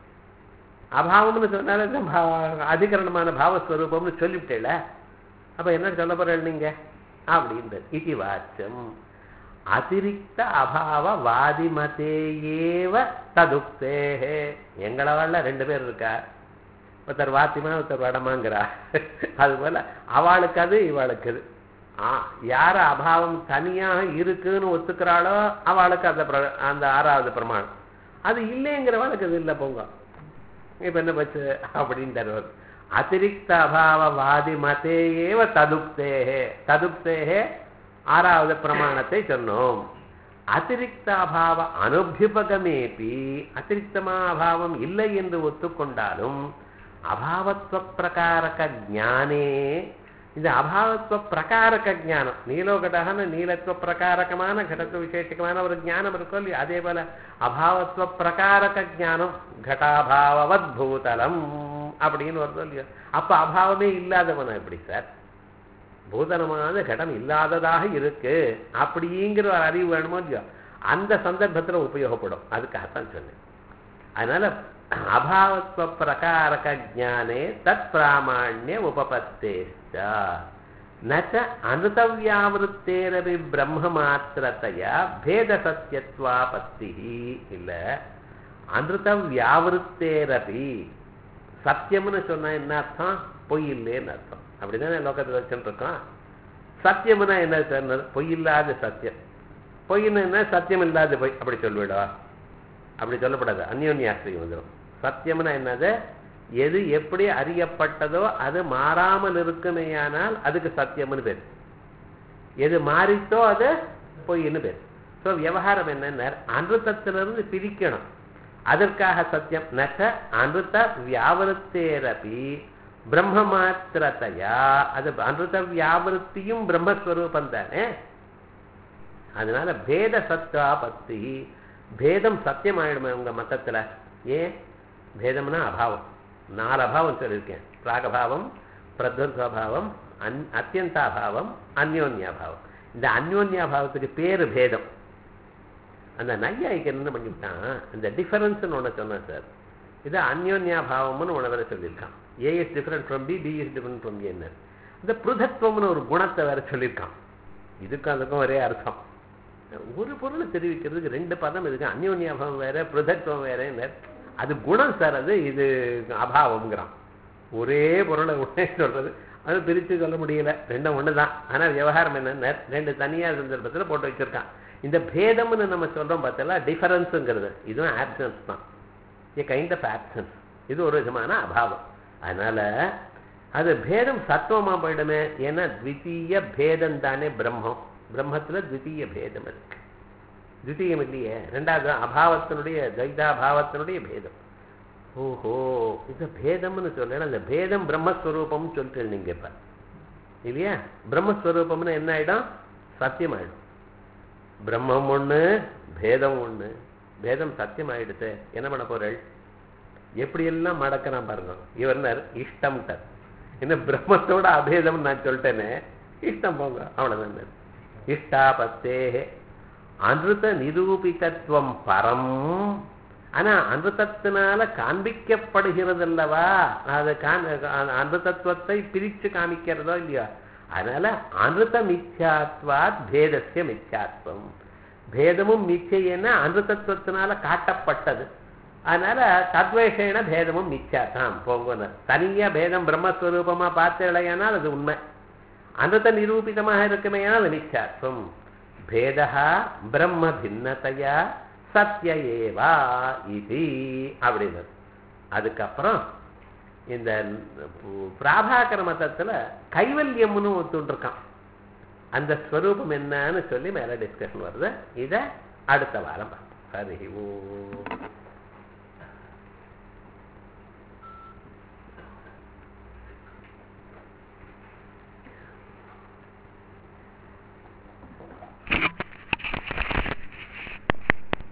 அபாவம்னு சொன்னாலே இந்த பா- அதிகரணமான பாவஸ்வரூபம்னு சொல்லிவிட்டேல அப்ப என்ன சொல்ல போறேன் நீங்க அப்படின்றது இது வாச்சம் அதிரிக்த அபாவ வாதிமதேயேவ ததுக்தேஹே எங்களவாழ்ல ரெண்டு பேர் இருக்கா ஒருத்தர் வாத்திமா ஒருத்தர் வடமாங்கிறா அது போல அவளுக்கு அது இவளுக்கு அது ஆ, யார அபாவம் தனியாக இருக்குன்னு ஒத்துக்கிறாளோ அவளுக்கு அந்த பிர- அந்த ஆறாவது பிரமாணம் அது இல்லைங்கிறவளுக்கு அது இல்லை போங்க இப்ப என்ன பச்சு அப்படின்ட்டு அதிரிக்த அபாவவாதி மதேயேவ ததுக்தேகே ததுக்தேகே ஆறாவது பிரமாணத்தை சொன்னோம் அதிரிக்த அபாவ அனுபியுபகமேபி அதிரிக்தமா அபாவம் இல்லை என்று ஒத்துக்கொண்டாலும் அபாவத்துவ பிரகாரக ஞானே இந்த அபாவத்துவ பிரகாரக ஞானம் நீலோகடகன நீலத்துவ பிரகாரகமான கடத்துவ விசேஷகமான ஒரு ஞானம் இருக்கும் இல்லையா அதே போல அபாவத்துவ பிரகாரக ஞானம் கட்டாபாவவத் பூதலம் அப்படின்னு வருது இல்லையா அப்ப அபாவமே இல்லாதவனா எப்படி சார் பூதனமான கடம் இல்லாததாக இருக்கு அப்படிங்கிற ஒரு அறிவு வேணுமோ இல்லையோ அந்த சந்தர்ப்பத்துல உபயோகப்படும் அதுக்காகத்தான் சொன்னேன் அதனால அபாவத்துவ பிரகாரக ஜானே தத் பிராமாண்ய உபபத்தேஷ்ட நச்ச அனுதவியாவிருத்தேரவி பிரம்ம மாத்திரத்தையா பேத சத்தியத்வாபத்தி இல்ல அனுதவியாவிருத்தேரபி சத்தியம்னு சொன்னா என்ன அர்த்தம் பொய் இல்லைன்னு அர்த்தம் அப்படிதானே லோகத்தில் வச்சுட்டு இருக்கோம் சத்தியம்னா என்ன சொன்னது பொய் இல்லாத சத்தியம் பொய்ன்னு என்ன சத்தியம் இல்லாத பொய் அப்படி சொல்லிவிடா அப்படி சொல்லப்படாது அந்யோன்யாஸ்திரியம் வந்துடும் சத்தியம்னா என்னது எது எப்படி அறியப்பட்டதோ அது மாறாமல் இருக்குமேயானால் அதுக்கு சத்தியம்னு பேர் எது மாறித்தோ அது பொய்ன்னு பேர் ஸோ விவகாரம் என்னன்னா அனுத்தத்திலிருந்து பிரிக்கணும் அதற்காக சத்தியம் நச்ச அனுத்த வியாவருத்தேரபி பிரம்ம மாத்திரத்தையா அது அனுத வியாவருத்தியும் பிரம்மஸ்வரூபம் தானே அதனால பேத சத்வாபத்தி பேதம் சத்தியம் ஆயிடுமே உங்க மத்தத்துல ஏன் பேதம்னா அபாவம் நாலு அபாவம் சொல்லியிருக்கேன் பிராகபாவம் பிரத்வத்வபாவம் அன் அத்தியந்தாபாவம் அந்யோன்யாபாவம் இந்த அந்யோன்யாபாவத்துக்கு பேரு பேதம் அந்த நையாய்க்கு என்ன பண்ணிவிட்டான் இந்த டிஃபரன்ஸ்னு ஒன்று சொன்னேன் சார் இது அந்யோன்யாபாவம்னு ஒன்று வேற சொல்லியிருக்கான் A is different from B B is different from என்ன இந்த பிருதத்வம்னு ஒரு குணத்தை வேற சொல்லியிருக்கான் இதுக்கும் அதுக்கும் ஒரே அர்த்தம் ஒரு பொருளை தெரிவிக்கிறதுக்கு ரெண்டு பதம் இருக்கு அந்யோன்யாபாவம் வேற பிருதத்வம் வேற அது குணம் சார் அது இது அபாவம்ங்கிறான் ஒரே பொருளை உடனே சொல்றது அது பிரித்து சொல்ல முடியல ரெண்டும் ஒன்று தான் ஆனால் விவகாரம் என்னன்னா ரெண்டு தனியார் சந்தர்ப்பத்தில் போட்டு வச்சிருக்கான் இந்த பேதம்னு நம்ம சொல்றோம் பார்த்தல டிஃபரன்ஸுங்கிறது இதுவும் ஆப்சன்ஸ் தான் ஏ கைண்ட் ஆஃப் ஆப்சன்ஸ் இது ஒரு விதமான அபாவம் அதனால அது பேதம் சத்துவமா போயிடுமே ஏன்னா த்விதீய பேதம் தானே பிரம்மம் பிரம்மத்துல த்விதீய பேதம் இருக்கு த்விதீயம் இல்லையே ரெண்டாவது அபாவத்தினுடைய துவைதாபாவத்தினுடைய பேதம் ஓஹோ இது பேதம்னு சொல்ல அந்த பேதம் பிரம்மஸ்வரூபம்னு சொல்லிட்டு நீங்க இப்ப இல்லையா பிரம்மஸ்வரூபம்னு என்ன ஆயிடும் சத்தியம் ஆயிடும் பிரம்மம் ஒண்ணு பேதம் ஒண்ணு பேதம் சத்தியம் ஆயிடுத்து என்ன பண்ண போறள் எப்படியெல்லாம் மடக்கிறான் பாருங்க இவர்னர் இஷ்டம்ட்டார் என்ன பிரம்மத்தோட அபேதம் நான் சொல்லிட்டேனே இஷ்டம் போங்க அவ்வளவுதான் இஷ்டாபத்தே அனுத நிரூபிதத்துவம் பரம் ஆனா அனுதத்தினால காண்பிக்கப்படுகிறது அல்லவா அது அனுதத்துவத்தை பிரிச்சு காமிக்கிறதோ இல்லையா அதனால அனுத மித்யாத்வாத் பேதஸ்ய மித்யாத்வம் பேதமும் மிச்சைன்னா அனுதத்துவத்தினால காட்டப்பட்டது அதனால தத்வேஷேன பேதமும் மிச்சாதான் போங்க தனியா பேதம் பிரம்மஸ்வரூபமா பார்த்தேனால் அது உண்மை அனுத நிரூபிதமாக இருக்குமே அது மிச்சாத்வம் பேதா பிரம்ம பின்னத்தையா சத்திய ஏவா இது அப்படின்னு அதுக்கப்புறம் இந்த பிராபாகர மதத்துல கைவல்யம்னு ஒத்துட்டு இருக்கான் அந்த ஸ்வரூபம் என்னன்னு சொல்லி மேல டிஸ்கஷன் வருது இதை அடுத்த வாரம் பார்ப்போம் ஹரி ஓ